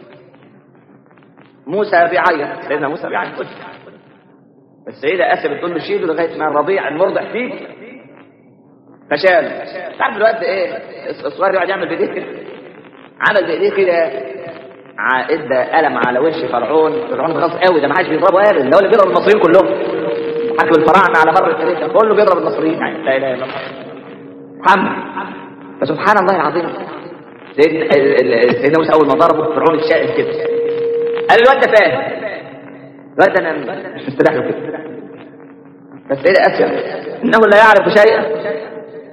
Speaker 1: موسى بيعيط سيدنا موسى بيعيط السيده اسيا بتقول له شيله لغايه ما الرضيع المرضع فيك فشال تعرف الواد ايه الصغير يقعد يعمل بايديه كده عمل بايديه كده ادى قلم على وش فرعون فرعون غص قوي ده ما حدش بيضربه ابدا ده هو اللي بيضرب المصريين كلهم حكم الفراعنه على مر التاريخ كله بيضرب المصريين يعني لا اله الا الله محمد فسبحان الله العظيم سيدنا سيدنا موسى اول ما ضربه فرعون اتشائم كده قال الواد ده فاهم الواد ده انا مش مستريح له كده بس سيدة اسيا انه لا يعرف شيئا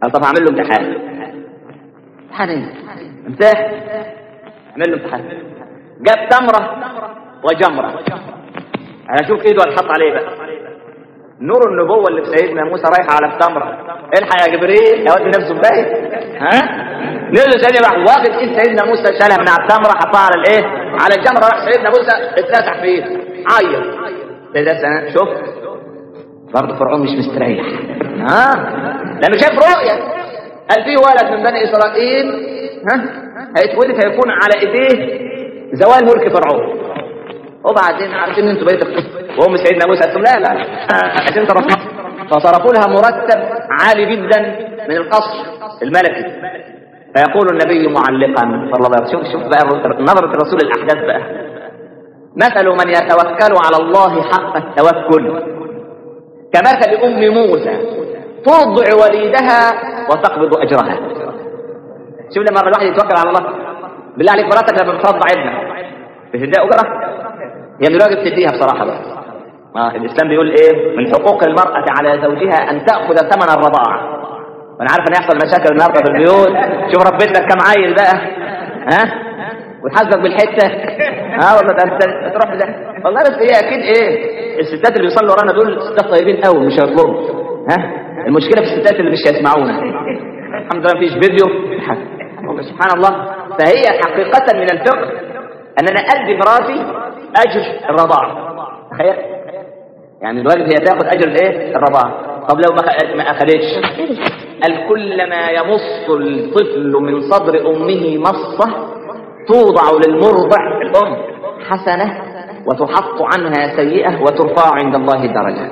Speaker 1: قال طب هعمل له امتحان امتحان ايه؟ امتحان اعمل له امتحان جاب تمره وجمره هشوف ايده هتحط عليه بقى نور النبوة اللي في سيدنا موسى رايح على التمرة الحق يا جبريل يودي نفسه بايت ها نزل سيدنا راح واخد ايد سيدنا موسى شالها من على التمرة حطها على الايه على الجمرة راح سيدنا موسى اتلسع في ايده عيط سيدنا سنة شوف برضه فرعون مش مستريح ها لانه شاف رؤية قال في ولد من بني اسرائيل ها هيتولد هيكون على ايديه زوال ملك فرعون وبعدين عارفين انتوا بقيت القصه وهم سيدنا موسى قالت لهم لا لا عشان تعرفوا فصرفوا لها مرتب عالي جدا من القصر الملكي فيقول النبي معلقا صلى الله عليه وسلم شوف شوف بقى نظرة الرسول الأحداث بقى مثل من يتوكل على الله حق التوكل كمثل أم موسى ترضع وليدها وتقبض أجرها شوف لما الواحد يتوكل على الله بالله عليك مراتك لما بترضع ابنها بتديها أجرة هي من الواجب تديها بصراحة بقى آه الإسلام بيقول إيه من حقوق المرأة على زوجها أن تأخذ ثمن الرضاعة وأنا عارف أن يحصل مشاكل النهارده في البيوت شوف ربيت لك كم عيل بقى ها وتحاسبك بالحتة ها ولا ده أنت تروح ده والله بس هي أكيد إيه الستات اللي بيصلوا ورانا دول ستات طيبين قوي مش هيطلبوا ها المشكلة في الستات اللي مش هيسمعونا الحمد لله مفيش فيديو سبحان الله فهي حقيقة من الفقه أن أنا أدي مراتي أجر الرضاعة تخيل يعني الواجب هي تاخذ أجر الإيه الرضاعة طب لو ما أخذتش قال كلما يمص الطفل من صدر أمه مصة توضع للمرضع الأم حسنة وتحط عنها سيئة وترفع عند الله درجة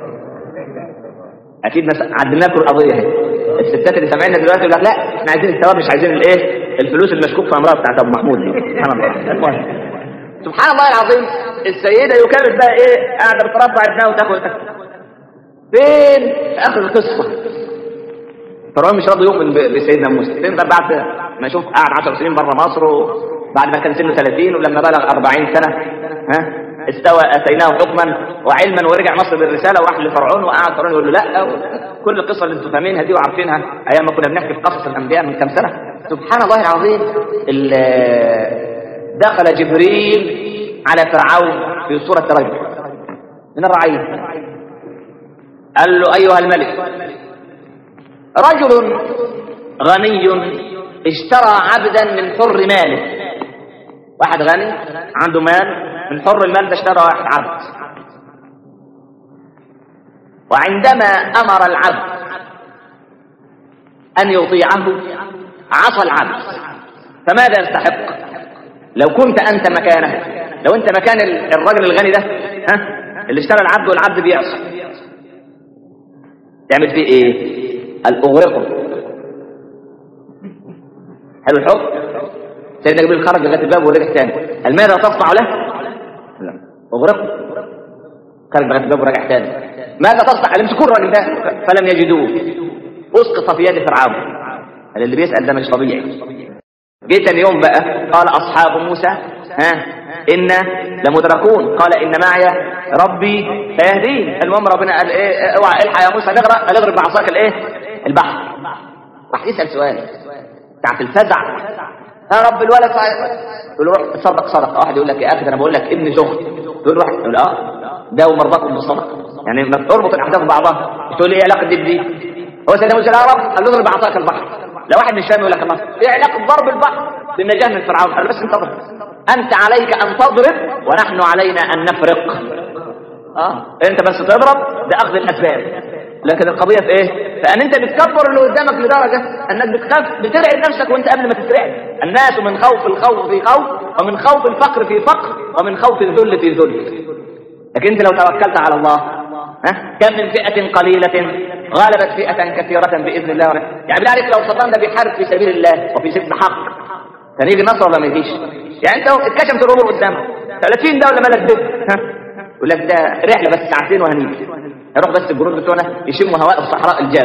Speaker 1: أكيد عدلنا لكم القضية هي الستات اللي سامعيننا دلوقتي يقول لك لا احنا عايزين الثواب مش عايزين الايه الفلوس المشكوك في امرها بتاعت ابو محمود دي سبحان الله المهم سبحان الله العظيم السيدة يكمل بقى ايه قاعدة بترضع ابنها وتاكل فين في اخر القصة فرعون مش راضي يؤمن بسيدنا موسى فين بقى بعد ما شوف قعد 10 سنين بره مصر وبعد ما كان سنه 30 ولما بلغ 40 سنة ها استوى اتيناه حكما وعلما ورجع مصر بالرساله وراح لفرعون وقعد فرعون يقول له لا كل القصه اللي انتم فاهمينها دي وعارفينها ايام ما كنا بنحكي في قصص الانبياء من كام سنه سبحان الله العظيم دخل جبريل على فرعون في صورة رجل من الرعية قال له أيها الملك رجل غني اشترى عبدا من حر ماله واحد غني عنده مال من حر المال ده اشترى واحد عبد وعندما أمر العبد أن يطيعه عصى العبد فماذا يستحق لو كنت أنت مكانه لو أنت مكان الرجل الغني ده ها اللي اشترى العبد والعبد بيعصي تعمل فيه ايه قال اغرقه حلو الحكم سيدنا جبريل خرج لغايه الباب ورجع تاني قال ماذا تصنع له لا اغرقه خرج لغايه الباب ورجع تاني ماذا تصنع قال امسكوا الراجل ده فلم يجدوه اسقط في يد فرعون قال اللي بيسال ده مش طبيعي جه تاني يوم بقى قال اصحاب موسى ها إنا لمدركون قال إن معي ربي سيهدين المهم ربنا قال إيه اوعى الحق يا موسى نغرق قال اغرق بعصاك الإيه البحر راح يسأل سؤال بتاعت الفزع يا رب الولد يقول له روح تصدق صدقه واحد يقول لك يا اخي انا بقول لك ابني زهد تقول روح يقول اه ده ومرضاكم بالصدقه يعني ما تربط الاحداث ببعضها تقول لي ايه علاقه دي بدي هو سيدنا موسى يا رب قال له اضرب بعصاك البحر لو واحد مش فاهم يقول لك الله ايه علاقه ضرب البحر بالنجاه من فرعون قال بس انتظر أنت عليك أن تضرب ونحن علينا أن نفرق آه. أنت بس تضرب ده أخذ الأسباب لكن القضية في إيه؟ فأن أنت بتكبر اللي قدامك لدرجة أنك بتخاف بترعب نفسك وأنت قبل ما تترعب الناس من خوف الخوف في خوف ومن خوف الفقر في فقر ومن خوف الذل في ذل لكن أنت لو توكلت على الله ها كم من فئة قليلة غالبت فئة كثيرة بإذن الله يعني بالله عليك لو صدام ده بيحارب في سبيل الله وفي سبيل حق كان يجي النصر ولا ما يجيش يعني انت اتكشفت الامور قدامك 30 دوله مالك دب ها يقول لك ده رحله بس ساعتين وهنيجي نروح بس الجنود بتوعنا يشموا هواء الصحراء الجاف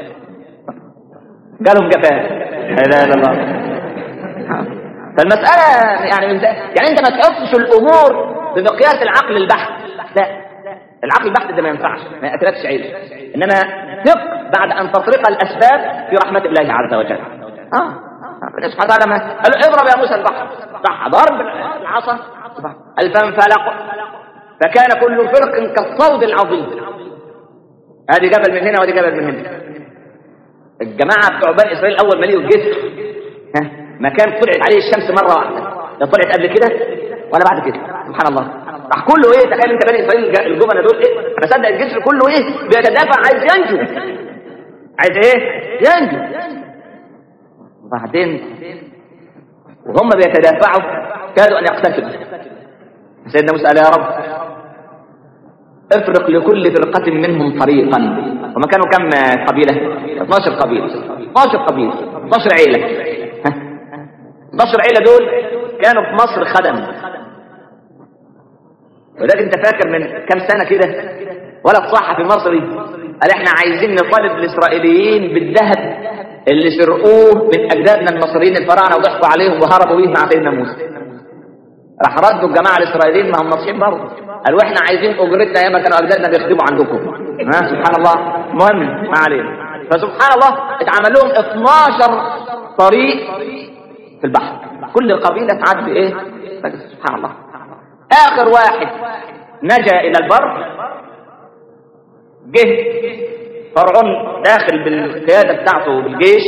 Speaker 1: قالهم جفاف لا اله الا الله فالمسألة يعني من يعني انت ما تحطش الامور بمقياس العقل البحت لا العقل البحت ده ما ينفعش ما ياكلكش عيش انما ثق بعد ان تطرق الاسباب في رحمه الله عز وجل اه ربنا سبحانه وتعالى ما قال له اضرب يا موسى البحر صح ضرب العصا قال فانفلق فكان كل فرق كالصود العظيم هذه جبل من هنا وهذه جبل من هنا الجماعه بتوع بني اسرائيل اول ما لقوا الجسر ها مكان طلعت عليه الشمس مره واحده لا طلعت قبل كده ولا بعد كده سبحان الله راح كله ايه تخيل انت بني اسرائيل الجبنه دول ايه انا صدق الجسر كله ايه بيتدافع عايز ينجو عايز ايه ينجو وبعدين وهم بيتدافعوا كادوا ان يقتتلوا سيدنا موسى قال يا رب افرق لكل فرقة منهم طريقا وما كانوا كم قبيلة 12 قبيلة 12 قبيلة 12 عيلة ها 12 عيلة دول كانوا في مصر خدم ولكن انت فاكر من كم سنة كده ولد صحفي مصري قال احنا عايزين نطالب الاسرائيليين بالذهب اللي سرقوه من اجدادنا المصريين الفراعنه وضحكوا عليهم وهربوا بيه مع سيدنا موسى راح ردوا الجماعه الاسرائيليين ما هم ناصحين برضه قالوا احنا عايزين اجرتنا ايام كانوا اجدادنا بيخدموا عندكم ها سبحان الله المهم ما علينا فسبحان الله اتعمل لهم 12 طريق في البحر كل قبيله تعدي ايه سبحان الله اخر واحد نجا الى البر جه فرعون داخل بالقياده بتاعته بالجيش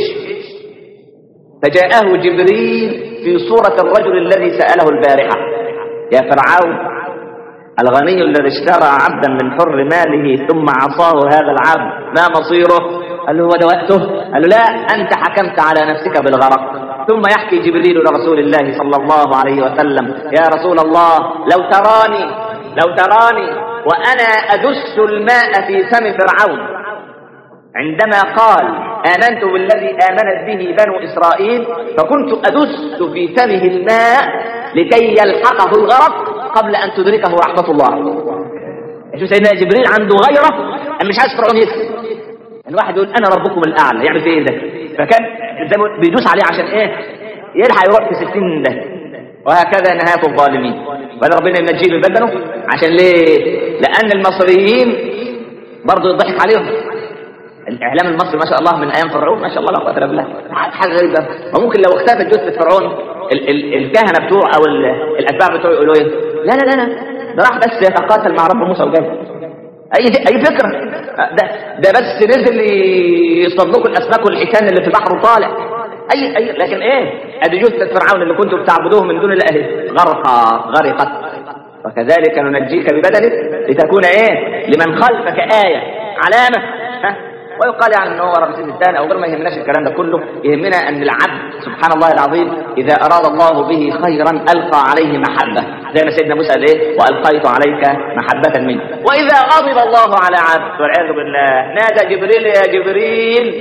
Speaker 1: فجاءه جبريل في صورة الرجل الذي سأله البارحة يا فرعون الغني الذي اشترى عبدا من حر ماله ثم عصاه هذا العبد ما مصيره قال له هو ده وقته قال له لا أنت حكمت على نفسك بالغرق ثم يحكي جبريل لرسول الله صلى الله عليه وسلم يا رسول الله لو تراني لو تراني وأنا أدس الماء في فم فرعون عندما قال آمنت بالذي آمنت به بنو إسرائيل فكنت أدس في فمه الماء لكي يلحقه الغرق قبل أن تدركه رحمة الله شو سيدنا جبريل عنده غيرة أنا مش عايز فرعون يكسب الواحد يقول أنا ربكم الأعلى يعمل في إيه ده فكان زي ما بيدوس عليه عشان إيه يلحق يروح في ستين ده وهكذا نهاية الظالمين ولا ربنا ينجيه من بدنه عشان ليه لأن المصريين برضه يضحك عليهم الاعلام المصري ما شاء الله من ايام فرعون ما شاء الله لا قوه الا بالله حاجه غريبه وممكن لو اختفت جثه فرعون ال ال الكهنه بتوعه او ال الاتباع بتوعه يقولوا ايه لا لا لا لا ده راح بس يتقاتل مع رب موسى وجاي اي اي فكره ده ده بس نزل يصطاد لكم الاسماك والحيتان اللي في البحر وطالع اي اي لكن ايه ادي جثه فرعون اللي كنتم بتعبدوه من دون الله اهي غرقا غرقت وكذلك ننجيك ببدنك لتكون ايه لمن خلفك ايه علامه ها ويقال يعني ان هو رمسيس الثاني او غير ما يهمناش الكلام ده كله يهمنا ان العبد سبحان الله العظيم اذا اراد الله به خيرا القى عليه محبه زي ما سيدنا موسى قال ايه والقيت عليك محبه مني واذا غضب الله على عبد والعياذ بالله نادى جبريل يا جبريل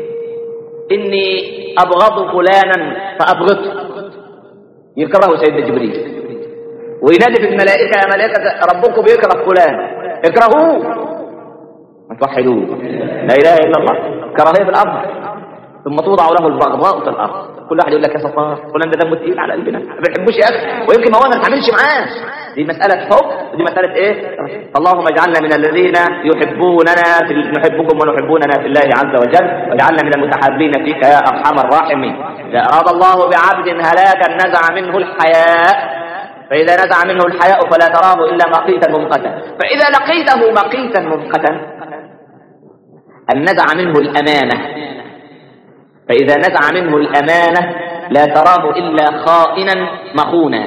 Speaker 1: اني ابغض فلانا فابغضه يكرهه سيدنا جبريل وينادي في الملائكه يا ملائكه ربكم بيكره فلان اكرهوه توحدوه لا اله الا الله كراهيه في الارض ثم توضع له البغضاء في الارض كل واحد يقول لك يا ستار فلان ده دمه تقيل على قلبنا ما بيحبوش يا اخي ويمكن ما هو ما تعملش معاه دي مساله حب ودي مساله ايه اللهم اجعلنا من الذين يحبوننا في نحبكم ونحبوننا في الله عز وجل واجعلنا من المتحابين فيك يا ارحم الراحمين اذا اراد الله بعبد هلاكا نزع منه الحياء فإذا نزع منه الحياء فلا تراه إلا مقيتا ممقتا فإذا لقيته مقيتا ممقتا أن نزع منه الأمانة فإذا نزع منه الأمانة لا تراه إلا خائنا مخونا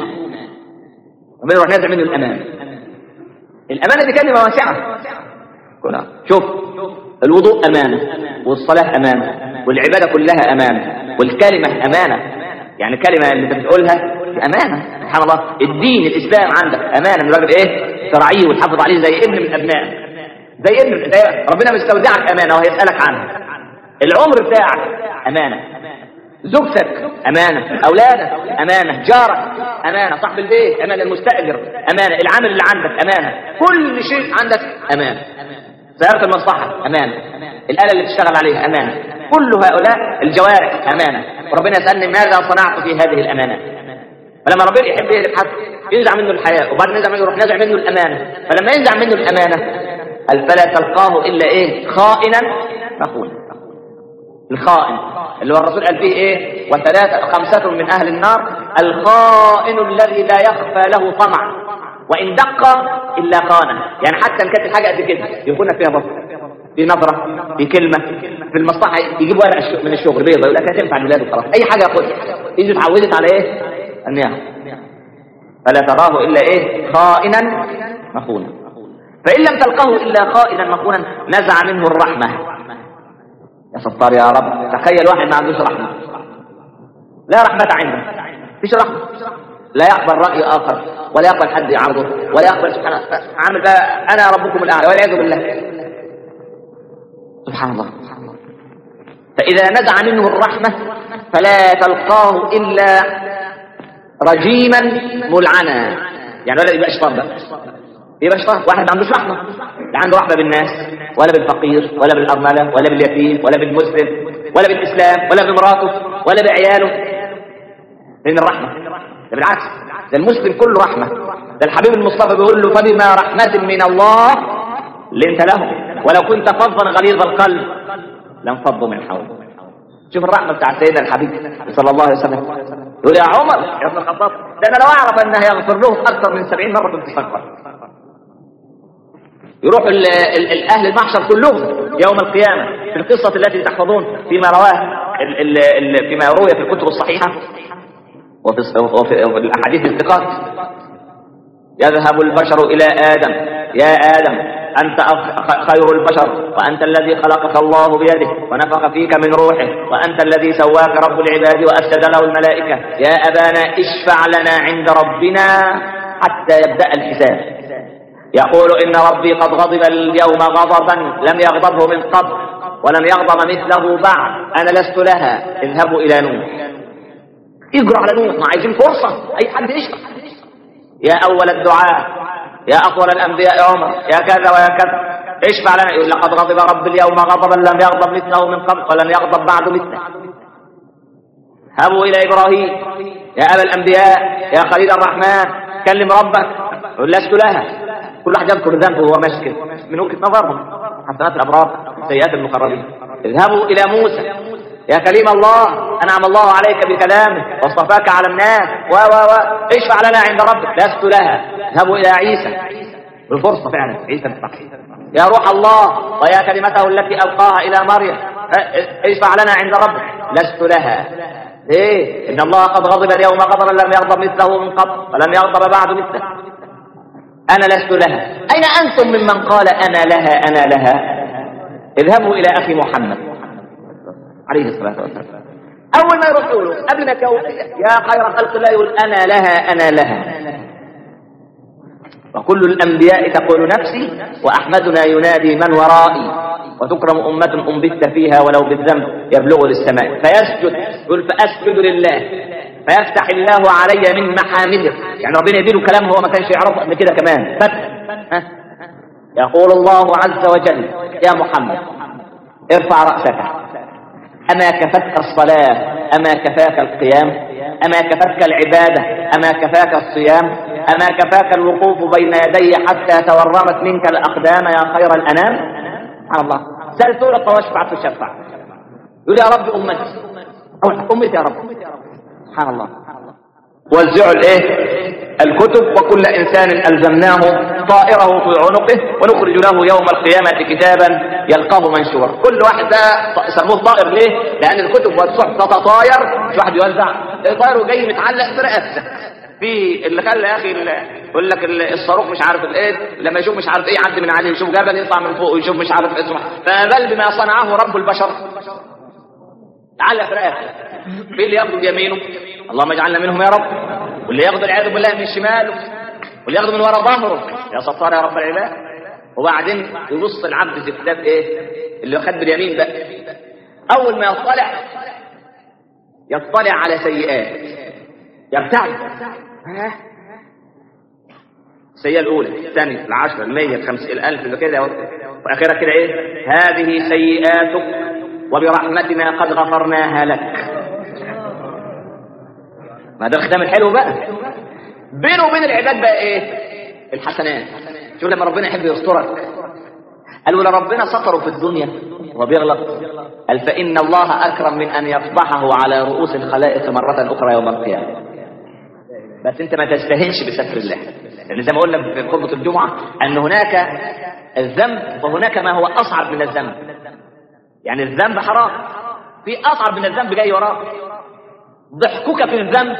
Speaker 1: ومن نزع منه الأمانة الأمانة دي كلمة واسعة شوف الوضوء أمانة والصلاة أمانة والعبادة كلها أمانة والكلمة أمانة يعني الكلمة اللي انت بتقولها أمانة سبحان الله الدين الإسلام عندك أمانة من راجل إيه تراعيه وتحافظ عليه زي ابن من أبنائك زي ابن زي ربنا مستودعك امانه وهيسالك عنها العمر بتاعك امانه زوجتك امانه اولادك امانه جارك امانه صاحب البيت امانه المستاجر امانه العامل اللي عندك امانه كل شيء عندك امانه سياره المصلحه امانه الاله اللي بتشتغل عليها امانه كل هؤلاء الجوارح امانه وربنا يسالني ماذا صنعت في هذه الامانات فلما ربنا يحب يهلك حد ينزع منه الحياه وبعد ما ينزع منه يروح نازع منه الامانه فلما ينزع منه الامانه قال فلا تلقاه الا ايه خائنا مخون الخائن اللي هو الرسول قال فيه ايه وثلاثة خمسة من اهل النار الخائن الذي لا يخفى له طمع وان دق الا خانه يعني حتى ان كانت الحاجه قد كده يكون فيها بصر في نظره في كلمه في المصلحه يجيب ورقه الش- من الشغل بيضه يقول لك هتنفع الولاد وخلاص اي حاجه ياخدها ايده اتعودت على ايه ان ياخد فلا تراه الا ايه خائنا مخونا فان لم تلقه الا خائنا مخونا نزع منه الرحمه يا ستار يا رب تخيل واحد ما عندوش رحمه لا رحمه عنده مفيش رحمه لا يقبل راي اخر ولا يقبل حد يعارضه ولا يقبل سبحانه عامل بقى انا ربكم الاعلى والعياذ بالله سبحان الله فاذا نزع منه الرحمه فلا تلقاه الا رجيما ملعنا يعني ولا يبقى شيطان بقى يبقى شيطان واحد ما عندوش رحمه لا عنده رحمه بالناس ولا بالفقير ولا بالارمله ولا باليتيم ولا بالمسلم ولا بالاسلام ولا بمراته ولا بعياله لان الرحمه ده بالعكس ده المسلم كله رحمه ده الحبيب المصطفى بيقول له فبما رحمه من الله لنت له ولو كنت فظا غليظ القلب لانفضوا من حولك شوف الرحمه بتاع سيدنا الحبيب صلى الله عليه وسلم يقول يا عمر يا ابن الخطاب ده انا لو اعرف انه يغفر له اكثر من سبعين مره كنت استغفر يروح ال ال الاهل المحشر كلهم يوم القيامه في القصه التي تحفظون فيما رواه ال ال ال فيما روي في الكتب الصحيحه وفي الص- وفي وفي الاحاديث الثقات يذهب البشر الى ادم يا ادم انت أخ- خ- خير البشر وانت الذي خلقك الله بيده ونفخ فيك من روحه وانت الذي سواك رب العباد واسجد له الملائكه يا ابانا اشفع لنا عند ربنا حتى يبدا الحساب يقول إن ربي قد غضب اليوم غضبا لم يغضبه من قبل ولم يغضب مثله بعد أنا لست لها اذهبوا إلى نوح اجروا على نوح ما عايزين فرصة أي حد يشرح يا أول الدعاء يا أطول الأنبياء عمر يا كذا ويا كذا اشفع لنا يقول لقد غضب رب اليوم غضبا لم يغضب مثله من قبل ولن يغضب بعد مثله هبوا إلى إبراهيم يا أبا الأنبياء يا خليل الرحمن كلم ربك يقول لست لها كل واحد يذكر ذنبه وهو ماشي كده من وجهة نظرهم حسنات الأبرار سيئات المقربين اذهبوا إلى موسى يا كليم الله أنعم الله عليك بكلامه واصطفاك على الناس و و و اشفع لنا عند ربك لست لها اذهبوا إلى عيسى بالفرصة فعلا عيسى بتاع يا روح الله ويا كلمته التي ألقاها إلى مريم اه، اشفع لنا عند ربك لست لها ايه ان الله قد غضب اليوم غضبا لم يغضب مثله من قبل ولم يغضب بعد مثله انا لست لها اين انتم ممن قال انا لها انا لها اذهبوا الى اخي محمد عليه الصلاه والسلام اول ما يروح يقولوا قبل ما يكون يا خير خلق الله يقول انا لها انا لها وكل الأنبياء تقول نفسي وأحمدنا ينادي من ورائي وتكرم أمة أنبت فيها ولو بالذنب يبلغ للسماء فيسجد يقول فأسجد لله فيفتح الله علي من محامده يعني ربنا يديله كلام هو ما كانش يعرفه قبل كده كمان فتح ها؟ يقول الله عز وجل يا محمد ارفع رأسك أما كفتك الصلاة أما كفاك القيام أما كفتك العبادة أما كفاك الصيام أما كفاك الوقوف بين يدي حتى تورمت منك الأقدام يا خير الأنام سبحان الله سأل سورة واشفع تشفع يقول يا رب أمتي أو أمتي يا رب سبحان الله وزعوا الايه الكتب وكل انسان الزمناه طائره في عنقه ونخرج له يوم القيامه كتابا يلقاه منشورا كل واحد ده سموه طائر ليه لان الكتب والصحف تتطاير مش واحد يوزع طائر وجاي متعلق في رقبتك في اللي خلى يا اخي ال- يقول لك ال- الصاروخ مش عارف الايه لما يشوف مش عارف ايه يعدي من عليه يشوف جبل يطلع من فوق ويشوف مش عارف اسمه فبل بما صنعه رب البشر تعلق في رقبتك في اللي ياخذ بيمينه اللهم اجعلنا منهم يا رب واللي ياخذ العياذ بالله من شماله واللي ياخذ من ورا ظهره يا ستار يا رب العباد وبعدين يبص العبد في كتاب ايه اللي خد باليمين ده اول ما يطلع يطلع على سيئات يبتعد ها؟ السيئة الأولى الثانية العشرة المية الخمسين الألف اللي كده وآخرها كده إيه هذه سيئاتك وبرحمتنا قد غفرناها لك ما ده الختام الحلو بقى بينه وبين العباد بقى ايه الحسنات شوف لما ربنا يحب يسترك قالوا لو ربنا ستره في الدنيا هو بيغلط قال فإن الله أكرم من أن يفضحه على رؤوس الخلائق مرة أخرى يوم القيامة بس أنت ما تستهنش بستر الله لأن زي ما قلنا في خطبة الجمعة أن هناك الذنب وهناك ما هو أصعب من الذنب يعني الذنب حرام في أصعب من الذنب جاي وراه ضحكك في الذنب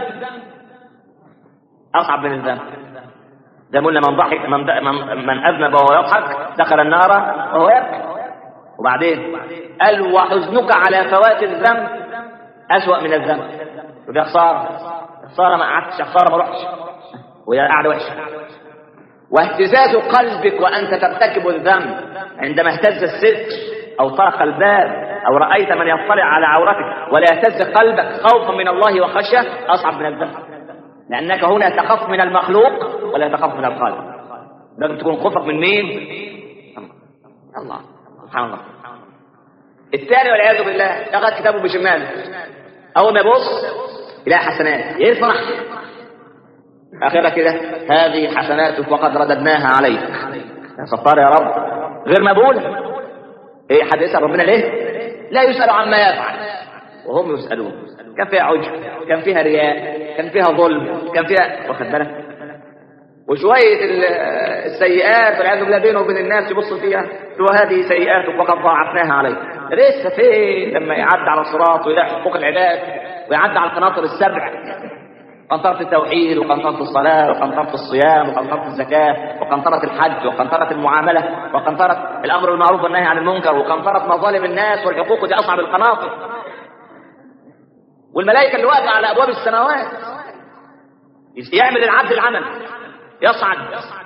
Speaker 1: أصعب من الذنب زي ما قلنا من ضحك من, من, من أذنب وهو يضحك دخل النار وهو يبكي وبعدين قال وحزنك على فوات الذنب أسوأ من الذنب وده خسارة خسارة ما قعدتش خسارة ما رحتش وهي قاعدة وحشة واهتزاز قلبك وأنت ترتكب الذنب عندما اهتز الستر أو طرق الباب أو رأيت من يطلع على عورتك ولا يهتز قلبك خوفا من الله وخشية أصعب من الذنب لأنك هنا تخاف من المخلوق ولا تخاف من الخالق لازم تكون خوفك من مين؟ الله سبحان الله الثاني والعياذ بالله أخذ كتابه بشماله أول ما يبص يلاقي حسنات يفرح آخرها كده هذه حسناتك وقد رددناها عليك يا ستار يا رب غير مقبولة ايه حد يسأل ربنا ليه لا يسأل عما يفعل وهم يسألون كان فيها عجب كان فيها رياء كان فيها ظلم كان فيها واخد بالك وشوية السيئات والعياذ بالله بينه وبين الناس يبص فيها وهذه سيئاتك وقد ضاعفناها عليك لسه فين لما يعدي على الصراط ويلاقي حقوق العباد ويعدي على القناطر السبع قنطرة التوحيد وقنطرة الصلاة وقنطرة الصيام وقنطرة الزكاة وقنطرة الحج وقنطرة المعاملة وقنطرة الأمر بالمعروف والنهي عن المنكر وقنطرة مظالم الناس والحقوق دي أصعب القناطر والملائكة اللي واقفة على أبواب السماوات يعمل العبد العمل يصعد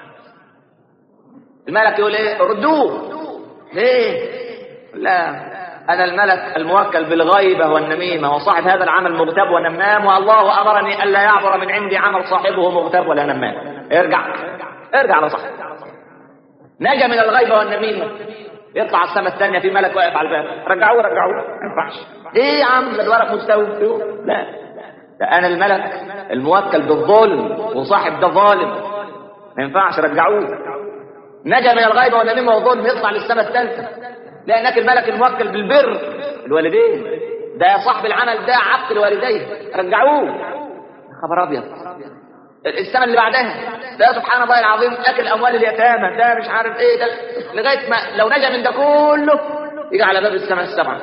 Speaker 1: الملك يقول ايه ردوه ليه لا أنا الملك الموكل بالغيبة والنميمة وصاحب هذا العمل مغتاب ونمام والله أمرني ألا يعبر من عندي عمل صاحبه مغتاب ولا نمام ارجع ارجع على صاحب نجا من الغيبة والنميمة يطلع السماء الثانية في ملك واقف على الباب رجعوه رجعوه ما ينفعش ايه يا عم ده الورق مستوي لا ده انا الملك الموكل بالظلم وصاحب ده ظالم ما ينفعش رجعوه نجا من الغيبة والنميمة والظلم يطلع للسماء الثالثة لأنك الملك الموكل بالبر الوالدين ده صاحب العمل ده عبد الوالدين رجعوه خبر أبيض السنة اللي بعدها ده سبحان الله العظيم أكل أموال اليتامى ده مش عارف إيه ده لغاية ما لو نجا من ده كله يجي على باب السماء السبعة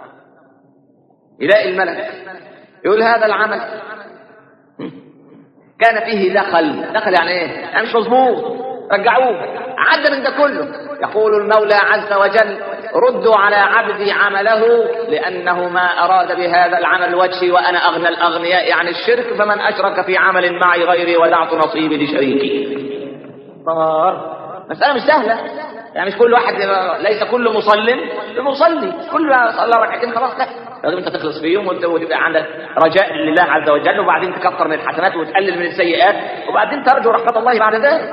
Speaker 1: يلاقي الملك يقول هذا العمل كان فيه دخل دخل يعني ايه يعني مش مظبوط رجعوه عدى من ده كله يقول المولى عز وجل ردوا على عبدي عمله لأنه ما أراد بهذا العمل وجهي وأنا أغنى الأغنياء عن الشرك فمن أشرك في عمل معي غيري ودعت نصيبي لشريكي طار مسألة مش سهلة يعني مش كل واحد ليس كل مصل بمصلي كل صلى ركعتين خلاص لا لازم انت تخلص فيهم وتبقى عندك رجاء لله عز وجل وبعدين تكثر من الحسنات وتقلل من السيئات وبعدين ترجو رحمة الله بعد ذلك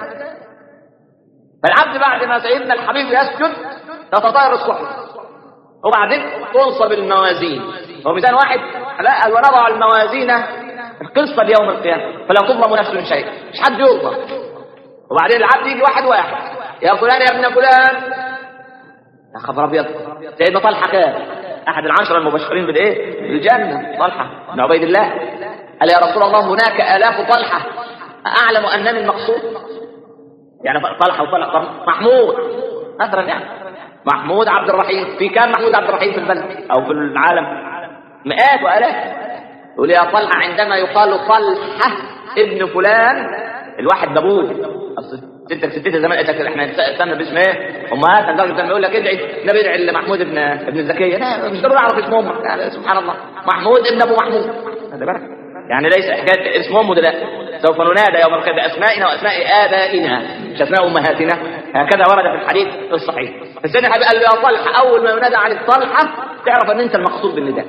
Speaker 1: فالعبد بعد ما سيدنا الحبيب يسجد تتطاير الصحف وبعدين تنصب الموازين هو ميزان واحد لا ونضع الموازين القسط ليوم القيامة فلا تظلم نفس شيء مش حد يظلم وبعدين العبد يجي واحد واحد يا فلان يا ابن فلان يا خبر ابيض سيدنا طلحه كان احد العشره المبشرين بالايه بالجنه طلحه بن عبيد الله قال يا رسول الله هناك الاف طلحه اعلم انني المقصود يعني طلحه وطلحه محمود مثلا يعني محمود عبد الرحيم في كام محمود عبد الرحيم في البلد او في العالم مئات والاف يقول يا طلحه عندما يقال طلحه ابن فلان الواحد بابوه ستك ستتها زمان قالت احنا نستنى باسم ايه امهات لدرجه لما يقول لك ادعي النبي ادعي لمحمود ابن ابن الزكيه لا مش ضروري اعرف اسم امك يعني سبحان الله محمود ابن ابو محمود خلي بالك يعني ليس حكايه اسم امه ده لا سوف ننادى يوم القيامه باسمائنا واسماء ابائنا مش اسماء امهاتنا هكذا ورد في الحديث الصحيح فسيدنا الحبيب قال له يا طلحه اول ما ينادى عليك طلحه تعرف ان انت المقصود بالنداء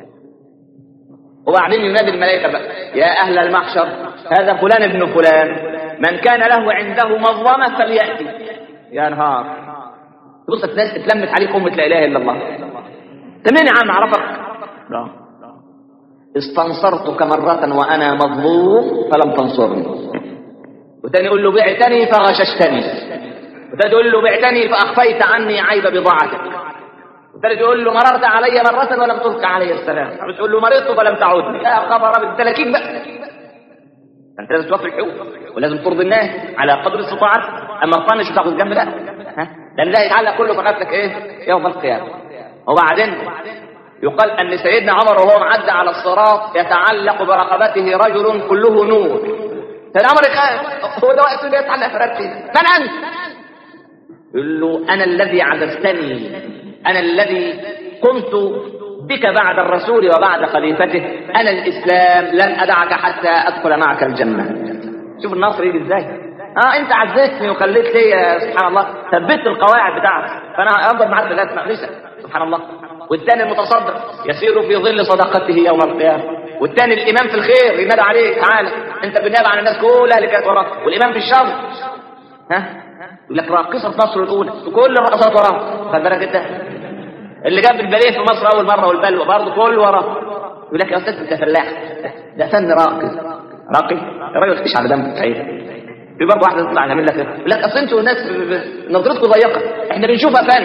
Speaker 1: وبعدين ينادي الملائكه بقى يا اهل المحشر هذا فلان ابن فلان من كان له عنده مظلمه فلياتي يا نهار تبص الناس اتلمت عليك امه لا اله الا الله انت مين يا عم اعرفك لا استنصرتك مرة وأنا مظلوم فلم تنصرني وتاني يقول له بعتني فغششتني وتاني تقول له بعتني فأخفيت عني عيب بضاعتك والثالث يقول له مررت علي مرة ولم تلقى علي السلام بتقول له مرضت فلم تعودني يا خبر ابن تلاكيك بقى انت لازم توفي الحقوق ولازم ترضي الناس على قدر استطاعتك اما تطنش وتاخد جنب لا ها لان ده يتعلق كله في رقبتك ايه يوم القيامه وبعدين يقال ان سيدنا عمر وهو معدى على الصراط يتعلق برقبته رجل كله نور سيدنا عمر يخاف هو ده وقت اللي يتعلق في رقبتي من انت يقول له انا الذي عززتني انا الذي قمت بك بعد الرسول وبعد خليفته انا الاسلام لن ادعك حتى ادخل معك الجنه شوف النصر يجي ازاي اه انت عززتني وخليت لي سبحان الله ثبت القواعد بتاعتك فانا افضل معاك لغايه ما سبحان الله والثاني المتصدق يسير في ظل صدقته يوم القيامه والثاني الامام في الخير ينادى عليه تعالى انت بالنيابه عن الناس كلها اللي كانت وراك والامام في الشر ها يقول لك راقصه مصر الاولى كل الرقصات وراه خد بالك انت اللي جاب الباليه في مصر اول مره والبلوه برضه كل وراه يقول لك يا استاذ انت فلاح ده فن راقي راقي الراجل ايش على دمك عيب في برضه واحده تطلع تعمل لك يقول لك اصل انتوا ناس نظرتكم ضيقه احنا بنشوفها فن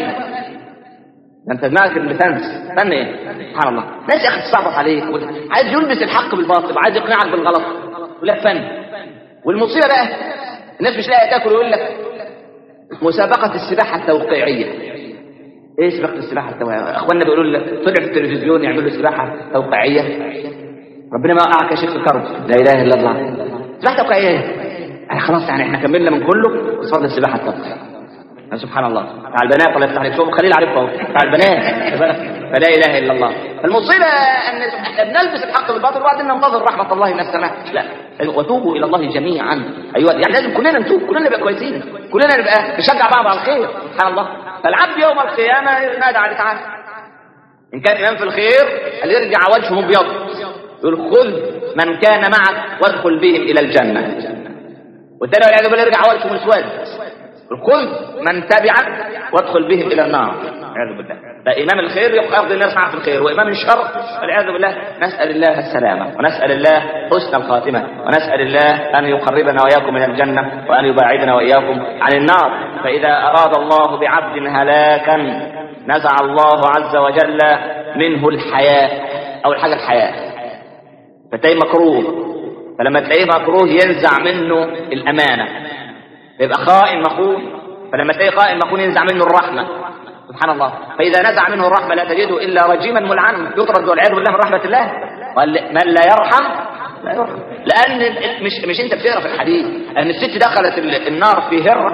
Speaker 1: ده انت دماغك اللي فن فن ايه سبحان الله ناس يا اخي تصعبط عليك عايز يلبس الحق بالباطل وعايز يقنعك بالغلط يقول لك فن والمصيبه بقى الناس مش لاقيه تاكل ويقول لك مسابقه السباحه التوقيعيه ايه سباقه السباحه التوقيعيه اخواننا بيقولوا لك طلع في التلفزيون يعملوا سباحه توقيعيه ربنا ما وقعك يا شيخ الكرب لا اله الا الله سباحه توقيعيه يعني خلاص يعني احنا كملنا من كله بس فضل السباحه التوقيعيه سبحان الله بتاع البنات الله يفتح عليك شوف خليل عارفه اهو بتاع البنات فلا اله الا الله المصيبه ان احنا بنلبس الحق بالباطل وبعدين ننتظر رحمه الله من السماء لا وتوبوا الى الله جميعا ايوه يعني لازم كلنا نتوب كلنا نبقى كويسين كلنا نبقى نشجع بعض على الخير سبحان الله فالعبد يوم القيامه ينادى عليه تعالى ان كان امام في الخير اللي يرجع وجهه مبيض يقول خذ من كان معك وادخل بهم الى الجنه والثاني والعياذ بالله يرجع وجهه مسود خذ من تبعك وادخل بهم الى النار والعياذ بالله فامام الخير ياخذ الناس معه في الخير وامام الشر والعياذ بالله نسال الله السلامه ونسال الله حسن الخاتمه ونسال الله ان يقربنا واياكم من الجنه وان يباعدنا واياكم عن النار فاذا اراد الله بعبد هلاكا نزع الله عز وجل منه الحياء اول حاجه الحياء فتلاقيه مكروه فلما تلاقيه مكروه ينزع منه الامانه يبقى خائن مخون فلما تلاقي خائن مخون ينزع منه الرحمه سبحان الله فاذا نزع منه الرحمه لا تجده الا رجيما ملعنا يطرد والعياذ بالله من رحمه الله قال من لا يرحم لا يرحم لان مش مش انت بتقرا في الحديث ان الست دخلت النار في هره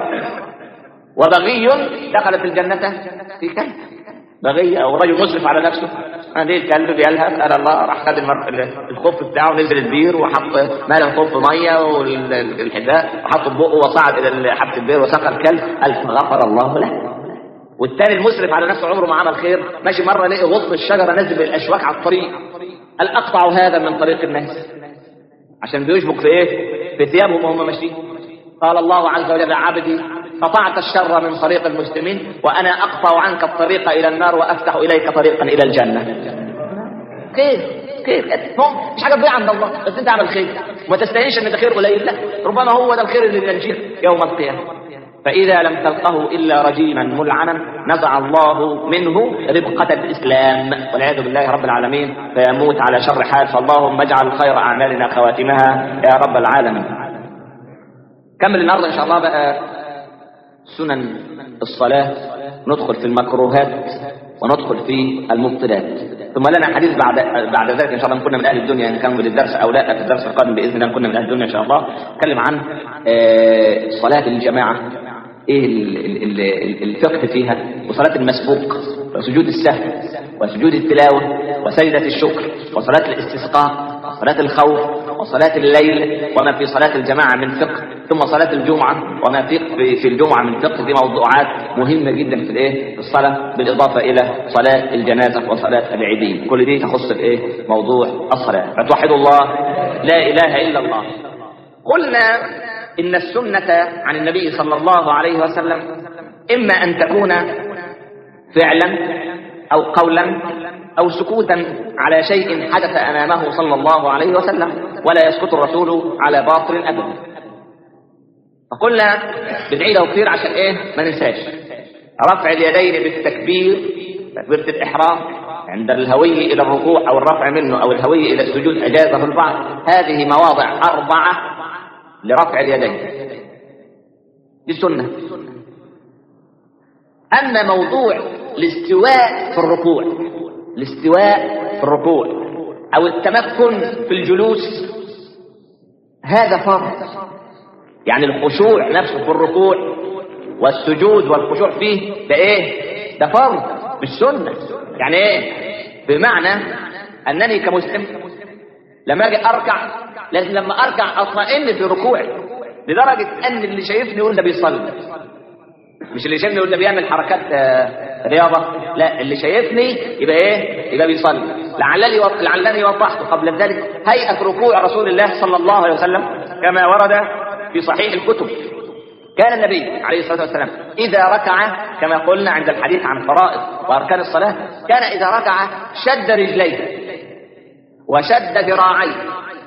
Speaker 1: وبغي دخلت الجنه في كلب بغي او رجل مسرف على نفسه هذه الكلب بيلهث قال الله راح خد الخف بتاعه نزل البير وحط مال الخف ميه والحذاء وحطه في بقه وصعد الى حبه البير وسقى الكلب قال فغفر الله له والتاني المسرف على نفسه عمره ما عمل خير ماشي مره لقي غصن الشجره نازل بالاشواك على الطريق قال اقطع هذا من طريق الناس عشان بيشبك في ايه في ثيابهم وهم ماشيين قال الله عز وجل عبدي قطعت الشر من طريق المسلمين وانا اقطع عنك الطريق الى النار وافتح اليك طريقا الى الجنه خير خير مش حاجه تضيع عند الله بس انت اعمل خير وما تستهينش ان ده خير قليل لا ربما هو ده الخير اللي ينجيك يوم القيامه فإذا لم تلقه إلا رجيما ملعنا نزع الله منه ربقة الإسلام والعياذ بالله رب العالمين فيموت على شر حال فاللهم اجعل خير أعمالنا خواتمها يا رب العالمين كمل النهارده إن شاء الله بقى سنن الصلاة ندخل في المكروهات وندخل في المبطلات ثم لنا حديث بعد بعد ذلك ان شاء الله نكون من اهل الدنيا ان كان الدرس او لا في الدرس القادم باذن الله نكون من اهل الدنيا ان شاء الله نتكلم عن صلاه الجماعه ايه الفقه فيها وصلاه المسبوق وسجود السهو وسجود التلاوه وسجده الشكر وصلاه الاستسقاء وصلاه الخوف وصلاة الليل وما في صلاة الجماعة من فقه ثم صلاة الجمعة وما في في الجمعة من فقه دي موضوعات مهمة جدا في الايه في الصلاة بالإضافة إلى صلاة الجنازة وصلاة العيدين كل دي تخص الايه موضوع الصلاة فتوحد الله لا إله إلا الله قلنا إن السنة عن النبي صلى الله عليه وسلم إما أن تكون فعلا أو قولا أو سكوتا على شيء حدث أمامه صلى الله عليه وسلم ولا يسكت الرسول على باطل أبدا فقلنا بنعيده كثير عشان إيه ما ننساش رفع اليدين بالتكبير تكبيرة الإحرام عند الهوي إلى الركوع أو الرفع منه أو الهوي إلى السجود أجازه البعض هذه مواضع أربعة لرفع اليدين دي سنة أما موضوع الاستواء في الركوع الاستواء في الركوع أو التمكن في الجلوس هذا فرض يعني الخشوع نفسه في الركوع والسجود والخشوع فيه ده ايه ده فرض مش سنة يعني ايه بمعنى انني كمسلم لما اجي اركع لازم لما اركع اطمئن في ركوعي لدرجة ان اللي شايفني يقول ده بيصلي مش اللي شايفني يقول ده بيعمل حركات آه، رياضة لا اللي شايفني يبقى ايه يبقى بيصلي لعلني و... لعلني وضحت قبل ذلك هيئة ركوع رسول الله صلى الله عليه وسلم كما ورد في صحيح الكتب كان النبي عليه الصلاة والسلام إذا ركع كما قلنا عند الحديث عن فرائض وأركان الصلاة كان إذا ركع شد رجليه وشد ذراعيه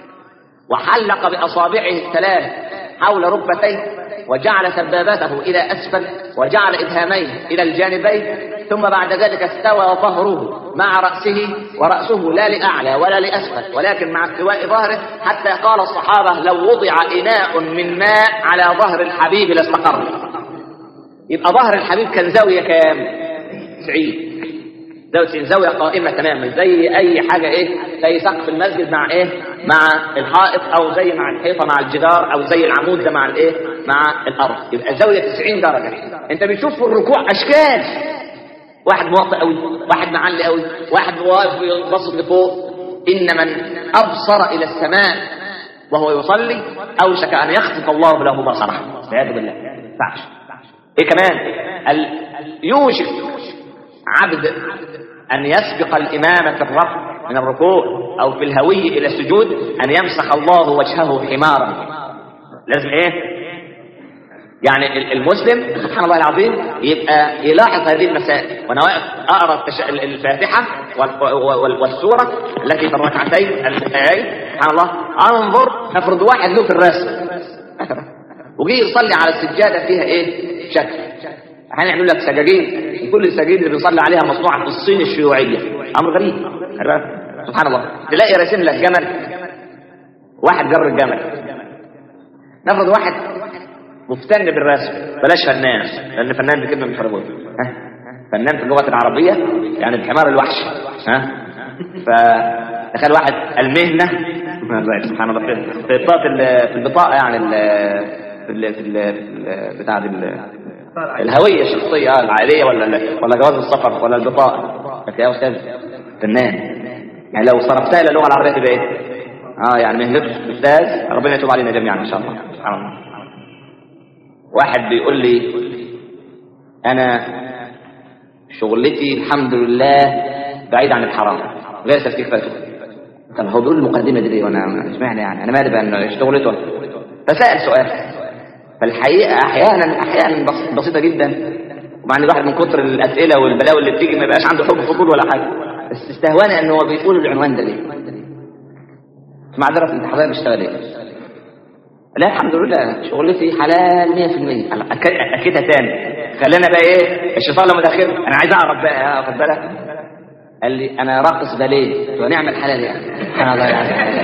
Speaker 1: وحلق بأصابعه الثلاث حول ركبتيه وجعل سبابته إلى أسفل وجعل إبهاميه إلى الجانبين ثم بعد ذلك استوى ظهره مع رأسه ورأسه لا لأعلى ولا لأسفل ولكن مع استواء ظهره حتى قال الصحابة لو وضع إناء من ماء على ظهر الحبيب لاستقر يبقى ظهر الحبيب كان زاوية كام؟ 90 زاوية زاوية قائمة تماما زي أي حاجة إيه زي سقف المسجد مع إيه مع الحائط أو زي مع الحيطة مع الجدار أو زي العمود ده مع الإيه مع الأرض يبقى زاوية 90 درجة أنت بتشوف في الركوع أشكال واحد موطئ قوي واحد معلي قوي واحد واقف باصص لفوق إن من أبصر إلى السماء وهو يصلي أوشك أن يخطف الله له بصره والعياذ بالله ما ينفعش إيه كمان ال... يوشك عبد أن يسبق الإمام في الرفع من الركوع أو في الهوي إلى السجود أن يمسح الله وجهه حمارا لازم إيه يعني المسلم سبحان الله العظيم يبقى يلاحظ هذه المسائل وانا واقف اقرا التش... الفاتحه وال... وال... والسوره التي في الركعتين الايتين سبحان الله انظر نفرض واحد له في الرسم وجي يصلي على السجاده فيها ايه شكل احيانا يعملوا لك سجاجين كل السجاجين اللي بيصلي عليها مصنوعه في الصين الشيوعيه امر غريب سبحان الله تلاقي راسم لك جمل واحد جبر الجمل نفرض واحد مفتن بالرسم بلاش فنان لان فنان دي كلمه مش مربوطه ها فنان في اللغه العربيه يعني الحمار الوحش ها فتخيل واحد المهنه سبحان الله في بطاقه في البطاقه يعني ال في ال في ال بتاع الهويه الشخصيه العائليه ولا ولا جواز السفر ولا البطاقه لكن يا استاذ فنان يعني لو صرفتها الى اللغه العربيه تبقى ايه؟ اه يعني مهنته استاذ ربنا يتوب علينا جميعا ان شاء الله سبحان الله واحد بيقول لي انا شغلتي الحمد لله بعيد عن الحرام غير تفكير فاتو طب هو بيقول المقدمه دي ليه وانا مش معنى يعني انا مالي بقى انه شغلته فسال سؤال فالحقيقه احيانا احيانا بسيطه جدا ومع ان الواحد من كتر الاسئله والبلاوي اللي بتيجي ما يبقاش عنده حب فضول ولا حاجه بس استهواني ان هو بيقول العنوان ده ليه معذره انت حضرتك بتشتغل ايه لا الحمد لله شغلتي حلال 100% اكيدها تاني خلينا بقى ايه الشيطان لما داخل انا عايز اعرف بقى واخد بالك قال لي انا راقص باليه ونعمل حلال يعني سبحان الله يعني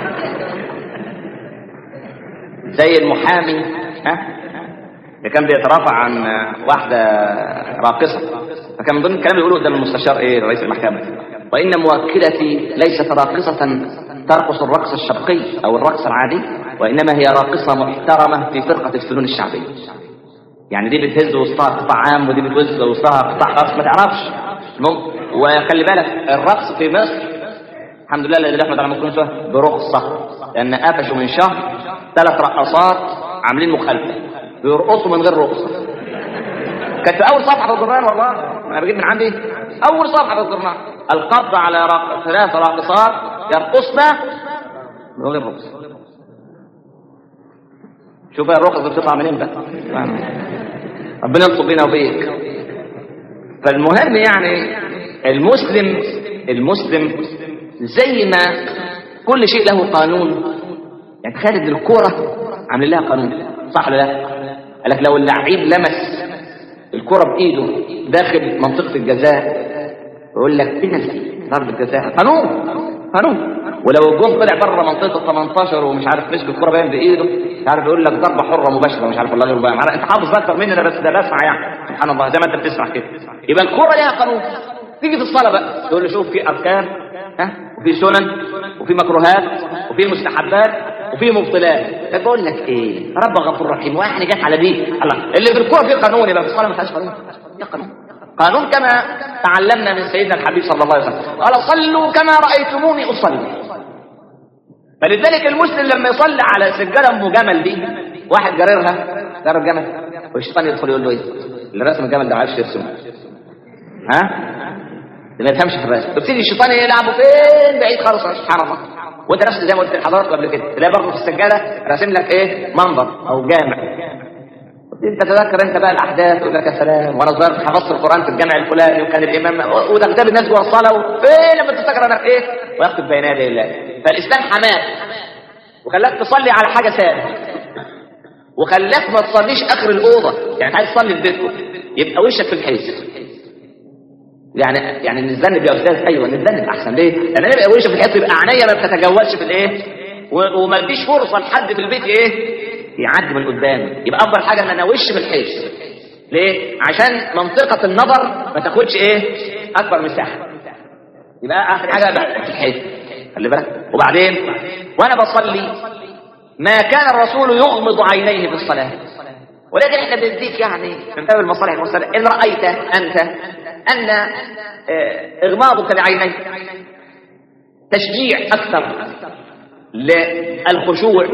Speaker 1: زي المحامي ها اللي كان بيترافع عن واحده راقصه فكان من ضمن الكلام اللي يقوله قدام المستشار ايه رئيس المحكمه وان موكلتي ليست راقصه ترقص الرقص الشرقي او الرقص العادي وانما هي راقصه محترمه في فرقه الفنون الشعبيه يعني دي بتهز وسطها قطاع عام ودي بتهز وسطها قطاع خاص ما تعرفش المهم وخلي بالك الرقص في مصر الحمد لله الذي نحمد على مكرمته برخصه لان قفشوا من شهر ثلاث رقصات عاملين مخالفه بيرقصوا من غير رخصه كانت في اول صفحه في الجرنان والله انا بجيب من عندي اول صفحه في الجرنان القبض على راق... ثلاث راقصات يرقصن من غير رخصه شوف بقى الرخص بتطلع منين بقى ربنا يلطف بينا وبيك فالمهم يعني المسلم المسلم زي ما كل شيء له قانون يعني تخيل ان الكوره عاملين لها قانون صح ولا لا؟ قال لك لو اللعيب لمس الكرة بإيده داخل منطقة الجزاء يقول لك بنالتي ضربة جزاء قانون قانون ولو الجون طلع بره منطقه ال 18 ومش عارف مسك الكوره باين بايده مش عارف يقول لك ضربه حره مباشره مش عارف والله غير بقى انت حافظ اكتر مني انا بس ده بسمع يعني سبحان الله زي ما انت بتسمع كده يبقى الكوره ليها قانون تيجي في الصلاه بقى تقول له شوف في اركان ها وفي سنن وفي مكروهات وفي مستحبات وفي مبطلات بقول لك ايه رب غفور رحيم واحد جت على دي الله اللي في الكوره فيه قانون يبقى في الصلاه ما فيهاش قانون فيها قانون قانون كما تعلمنا من سيدنا الحبيب صلى الله عليه وسلم قال صلوا كما رايتموني اصلي فلذلك المسلم لما يصلي على سجاده ام جمل دي واحد جريرها جرر جمل والشيطان يدخل يقول له ايه اللي رسم الجمل ده ما عرفش يرسمه ها ده ما يفهمش في الرسم يبتدي الشيطان يلعبه فين بعيد خالص سبحان الله وانت نفس زي ما قلت لحضرتك قبل كده تلاقي برضه في السجاده راسم لك ايه منظر او جامع انت تذكر انت بقى الاحداث تقول لك يا سلام وانا صغير حفظت القران في الجامع الفلاني وكان الامام وتغتاب الناس جوه الصلاه فين لما تفتكر انك ايه ويخطب بين يدي الله فالاسلام حماك وخلاك تصلي على حاجه ثابته وخلاك ما تصليش اخر الاوضه يعني عايز تصلي في بيتكم يبقى وشك في الحيط يعني يعني نتذنب يا استاذ ايوه نتذنب احسن ليه؟ لان يبقى وشك في الحيط يبقى عينيا ما بتتجولش في الايه؟ و- وما اديش فرصه لحد في البيت ايه؟ يعدي من قدامي يبقى افضل حاجه ان انا وش في الحيط ليه؟ عشان منطقه النظر ما تاخدش ايه؟ اكبر مساحه يبقى اخر حاجه بقى في الحيط خلي بالك وبعدين وانا بصلي ما كان الرسول يغمض عينيه في الصلاه ولكن احنا بنديك يعني من باب المصالح المرسله ان رايت انت ان آه، اغماضك لعينيك تشجيع اكثر للخشوع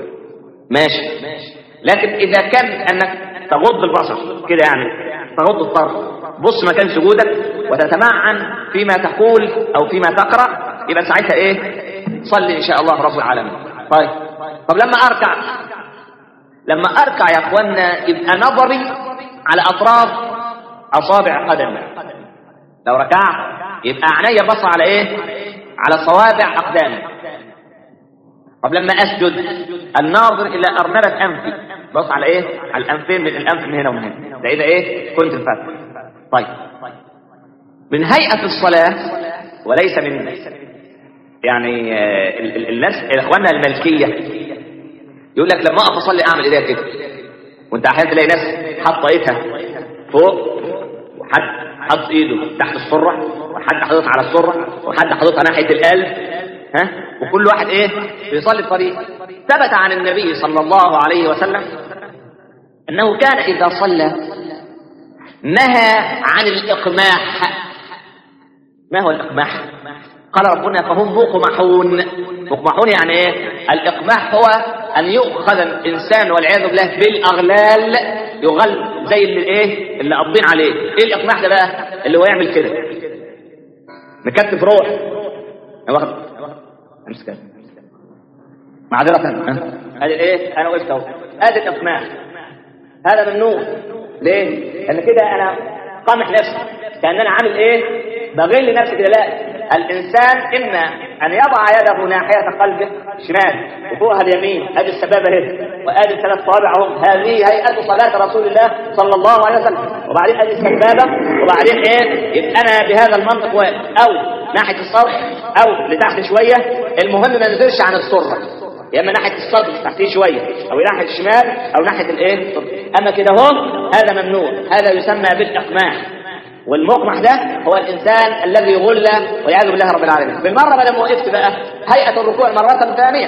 Speaker 1: ماشي لكن اذا كان انك تغض البصر كده يعني تغض الطرف بص مكان سجودك وتتمعن فيما تقول او فيما تقرا يبقى ساعتها ايه صلي ان شاء الله رب العالمين طيب طب لما اركع لما اركع يا اخوانا يبقى نظري على اطراف اصابع قدمي لو ركعت يبقى عينيا بص على ايه على صوابع اقدامي طب لما اسجد الناظر الى ارنبه انفي بص على ايه على الانفين من الانف من هنا ومن هنا ده اذا ايه كنت الفاتح طيب من هيئه الصلاه وليس من يعني آه، ال- ال- الناس اخواننا الملكيه يقول لك لما اقف اصلي اعمل ايديا كده وانت احيانا تلاقي ناس حاطه ايدها فوق وحد حاطط ايده تحت السره وحد حاططها على السره وحد حاططها ناحيه القلب ها وكل واحد ايه بيصلي بطريقه ثبت عن النبي صلى الله عليه وسلم انه كان اذا صلى نهى عن الاقماح ما هو الاقماح قال ربنا فهم مقمحون مقمحون يعني ايه الاقماح هو ان يؤخذ الانسان والعياذ بالله بالاغلال يغل زي اللي ايه اللي قابضين عليه ايه الاقماح ده بقى اللي هو يعمل كده مكتف روح أنا واخد امسك كده. معذرة ها؟ ادي ايه انا وقفت اهو ادي الاقماح هذا ممنوع ليه؟ لان كده انا قامح نفسي كان انا عامل ايه؟ بغل نفسي كده لا الانسان اما ان يضع يده ناحيه قلبه شمال وفوقها اليمين ادي السبابه هنا وادي الثلاث صوابع اهم هذه هيئه صلاه رسول الله صلى الله عليه وسلم وبعدين ادي السبابه وبعدين ايه؟ يبقى انا بهذا المنطق واقف او ناحيه السطح او لتحت شويه المهم ما ننزلش عن السره يا اما ناحيه الصدر تحتيه شويه او ناحيه الشمال او ناحيه الايه اما كده اهو هذا ممنوع هذا يسمى بالاقماح والمقمح ده هو الانسان الذي يغل والعياذ بالله رب العالمين بالمره بدل ما وقفت بقى هيئه الركوع مره ثانيه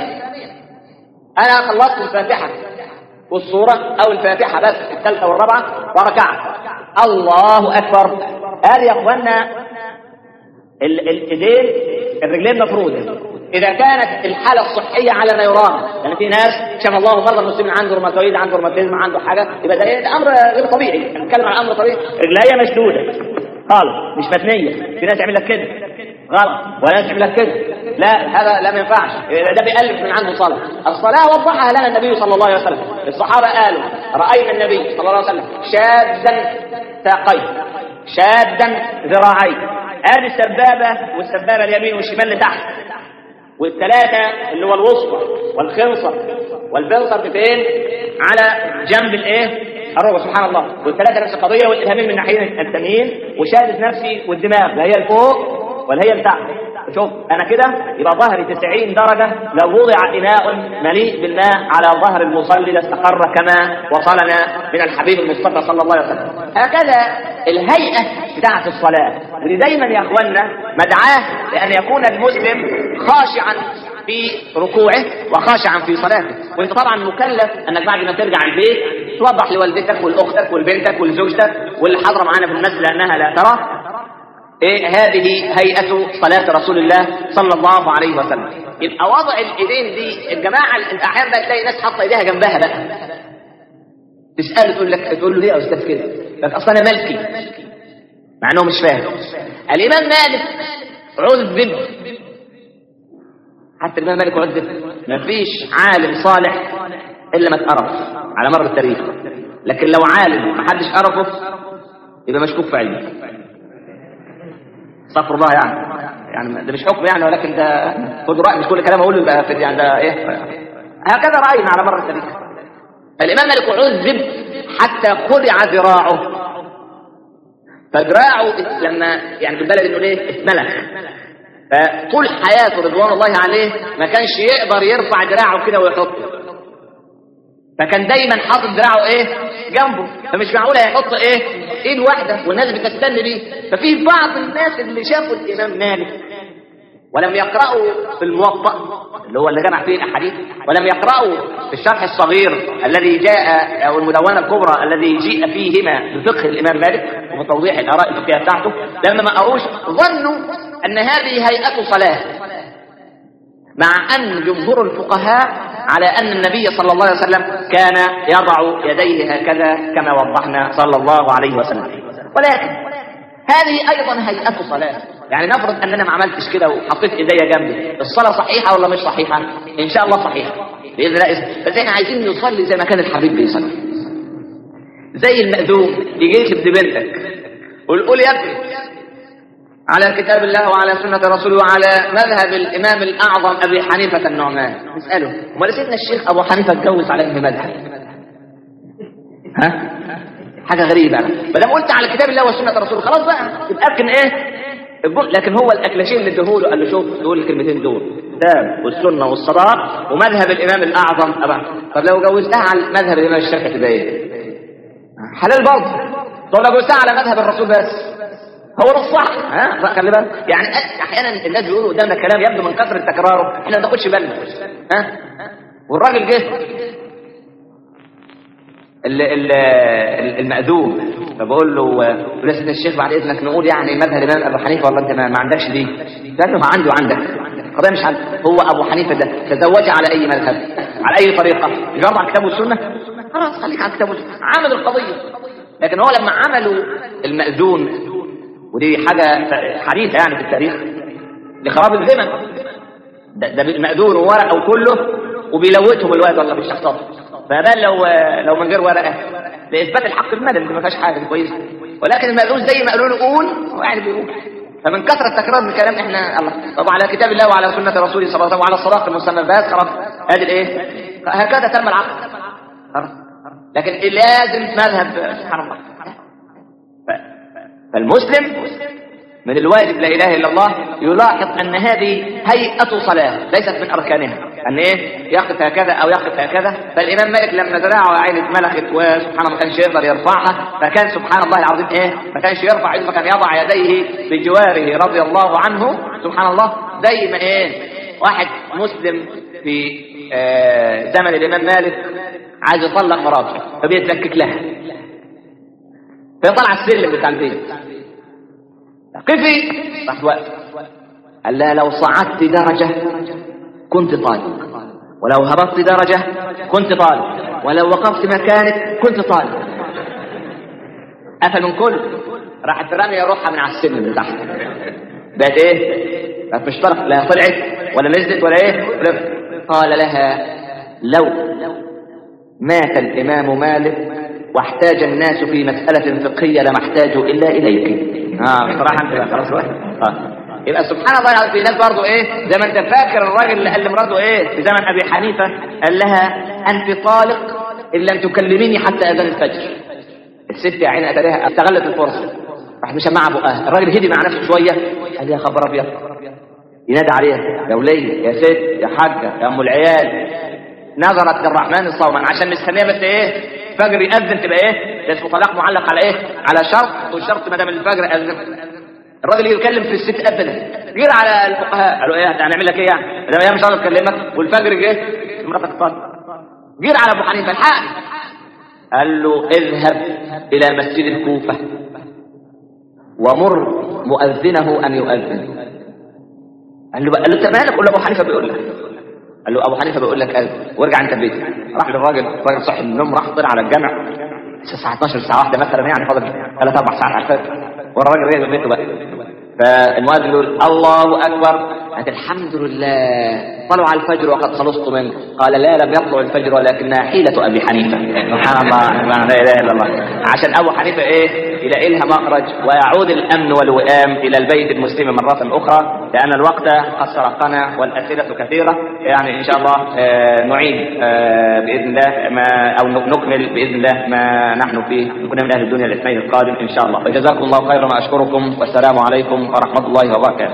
Speaker 1: انا خلصت الفاتحه والصوره او الفاتحه بس الثالثه والرابعه وركعت الله اكبر هذه يا اخوانا ال- الايدين الرجلين مفروده اذا كانت الحاله الصحيه على ما يرام لان في ناس شاف الله مرضى المسلمين عنده روماتويد عنده روماتيزم عنده حاجه يبقى ده إيه؟ ده امر غير طبيعي نتكلم عن امر طبيعي رجليا مشدوده خالص مش متنيه في ناس يعمل لك كده غلط ولا ناس يعمل لك كده لا هذا لا ما ينفعش ده بيألف من عنده صلاه الصلاه وضحها لنا النبي صلى الله عليه وسلم الصحابه قالوا راينا النبي صلى الله عليه وسلم شادا ساقيه شادا ذراعيه ادي السبابه والسبابه اليمين والشمال لتحت والثلاثه اللي هو الوسطى والخنصر والبنصر فين على جنب الايه الربع سبحان الله والثلاثه نفس القضيه والالهامين من ناحيتين التانيين وشاهد نفسي والدماغ لا هي الفوق ولا هي التحت شوف انا كده يبقى ظهري 90 درجه لو وضع اناء مليء بالماء على ظهر المصلي لاستقر كما وصلنا من الحبيب المصطفى صلى الله عليه وسلم هكذا الهيئه بتاعه الصلاه ودي دايما يا اخوانا مدعاه لان يكون المسلم خاشعا في ركوعه وخاشعا في صلاته وانت طبعا مكلف انك بعد ما ترجع البيت توضح لوالدتك ولاختك ولبنتك ولزوجتك واللي حاضره معانا في المسجد لانها لا ترى إيه هذه هيئة صلاة رسول الله صلى الله عليه وسلم يبقى وضع الايدين دي الجماعة احيانا بقى تلاقي ناس حاطة ايديها جنبها بقى تسأله تقول لك تقول له ليه يا استاذ كده؟ لك اصل انا مالكي مع انه مش فاهم الامام مالك عذب حتى الامام مالك عذب ما فيش عالم صالح الا ما اتقرف على مر التاريخ لكن لو عالم ما حدش قرفه يبقى مشكوك في علمه استغفر الله يعني يعني ده مش حكم يعني ولكن ده خد راي مش كل كلام اقوله يبقى في يعني ده ايه هكذا راينا على مر التاريخ الامام مالك عذب حتى خدع ذراعه فذراعه لما يعني بالبلد انه ليه اتملخ فطول حياته رضوان الله عليه ما كانش يقدر يرفع دراعه كده ويحطه فكان دايما حاطط دراعه ايه جنبه فمش معقول هيحط ايه ايد واحده والناس بتستنى بيه ففي بعض الناس اللي شافوا الامام مالك ولم يقرأوا في الموطأ اللي هو اللي جمع فيه الأحاديث ولم يقرأوا في الشرح الصغير الذي جاء أو المدونة الكبرى الذي جيء فيهما بفقه الإمام مالك وبتوضيح الآراء الفقهية بتاعته لما ما قروش ظنوا أن هذه هيئة صلاة مع أن جمهور الفقهاء على أن النبي صلى الله عليه وسلم كان يضع يديه هكذا كما وضحنا صلى الله عليه وسلم ولكن هذه أيضا هيئة صلاة يعني نفرض أن أنا ما عملتش كده وحطيت إيديا جنبي الصلاة صحيحة ولا مش صحيحة إن شاء الله صحيحة بإذن الله بس إحنا عايزين نصلي زي ما كان الحبيب بيصلي زي المأذون يجي لك ابن بنتك ويقول يا ابني على كتاب الله وعلى سنة رسوله وعلى مذهب الإمام الأعظم أبي حنيفة النعمان نسأله أمال سيدنا الشيخ أبو حنيفة اتجوز عليه مذهب ها حاجة غريبة ما دام قلت على كتاب الله وسنة رسوله خلاص بقى يبقى اركن ايه لكن هو الاكلاشين اللي اديهوله قال له شوف دول الكلمتين دول الكتاب والسنة والصلاة ومذهب الإمام الأعظم أبا طب لو جوزتها على مذهب الإمام الشافعي تبقى ايه؟ حلال برضه طب لو جوزتها على مذهب الرسول بس هو ده الصح ها خلي بالك يعني احيانا الناس بيقولوا قدامنا كلام يبدو من كثره تكراره احنا ما ناخدش بالنا ها والراجل جه المأذون فبقول له يا سيدنا الشيخ بعد اذنك نقول يعني مذهب الامام ابو حنيفه ولا انت ما عندكش دي؟ قال له ما عنده عندك القضيه مش عندك هو ابو حنيفه ده تزوج على اي مذهب على اي طريقه يجرب على الكتاب والسنه خلاص خليك على الكتاب والسنه عمل القضيه لكن هو لما عملوا المأذون ودي حاجة حديثة يعني في التاريخ لخراب الزمن ده, ده مأذون وورقة وكله وبيلوتهم الوقت والله بالشخصات فبال لو لو من غير ورقة لإثبات الحق المدني ما فيهاش حاجة كويس ولكن المأذون زي ما قالوا له قول هو قاعد بيقول فمن كثرة تكرار الكلام احنا الله طب على كتاب الله وعلى سنة رسوله صلى الله عليه وسلم وعلى الصداقة المستمرات خلاص ادي الايه هكذا تم العقد خلاص لكن لازم مذهب سبحان الله فالمسلم من الواجب لا اله الا الله يلاحظ ان هذه هيئه صلاه ليست من اركانها ان ايه يقف هكذا او يقف هكذا فالامام مالك لما ذراعه عين اتملخت وسبحان الله ما كانش يقدر يرفعها فكان سبحان الله العظيم ايه ما كانش يرفع ايده فكان يضع يديه بجواره رضي الله عنه سبحان الله زي ما ايه واحد مسلم في آه زمن الامام مالك عايز يطلق مراته فبيتلكك لها فيطلع السلم بتاع البيت قفي راح واقف قال لها لو صعدت درجة كنت طالب ولو هبطت درجة كنت طالب ولو وقفت مكانك كنت طالب قفل من كل راحت رامية روحها من على السلم اللي تحت بقت ايه؟ بقت مش طرف لا طلعت ولا نزلت ولا ايه؟ قال لها لو مات الإمام مالك واحتاج الناس في مسألة فقهية لما احتاجوا إلا إليك اه بصراحة انت بقى خلاص اه يبقى سبحان الله في ناس برضه ايه زي ما انت فاكر الراجل اللي قال لمراته ايه في زمن ابي حنيفه قال لها انت طالق ان لم تكلميني حتى اذان الفجر الست يا عيني اتاريها استغلت الفرصه راح مشمعه بقها الراجل هدي مع نفسه شويه قال يا خبر ابيض ينادى عليها يا وليه يا ست يا حاجه يا ام العيال نظرت للرحمن صوما عشان مستنيه بس ايه فجر يأذن تبقى ايه ده اسمه طلاق معلق على ايه على شرط والشرط ما دام الفجر أذن الراجل يتكلم في الست ابدا غير على الفقهاء قالوا ايه هنعمل لك ايه يعني ده هي مش عاوزه تكلمك والفجر جه مراتك طالب غير على ابو حنيفه الحق قال له اذهب الى مسجد الكوفه ومر مؤذنه ان يؤذن قال له قال له انت مالك ولا ابو حنيفه بيقول لك قال له ابو حنيفه بيقول لك اذن وارجع انت بيتك راح للراجل الراجل صحي من النوم راح طلع على الجامع الساعه 12 الساعه 1 مثلا يعني فاضل ثلاث اربع ساعات على الفجر والراجل رجع بيته بقى فالمؤذن يقول الله اكبر قالت الحمد لله طلع الفجر وقد خلصت منه قال لا لم يطلع الفجر ولكنها حيلة أبي حنيفة سبحان الله لا إله إلا الله عشان أبو حنيفة إيه يلاقي لها مخرج ويعود الأمن والوئام إلى البيت المسلم مرة أخرى لأن الوقت قد سرقنا والأسئلة كثيرة يعني إن شاء الله آه نعيد آه بإذن الله ما أو نكمل بإذن الله ما نحن فيه نكون من أهل الدنيا الاثنين القادم إن شاء الله فجزاكم الله خيرا وأشكركم والسلام عليكم ورحمة الله وبركاته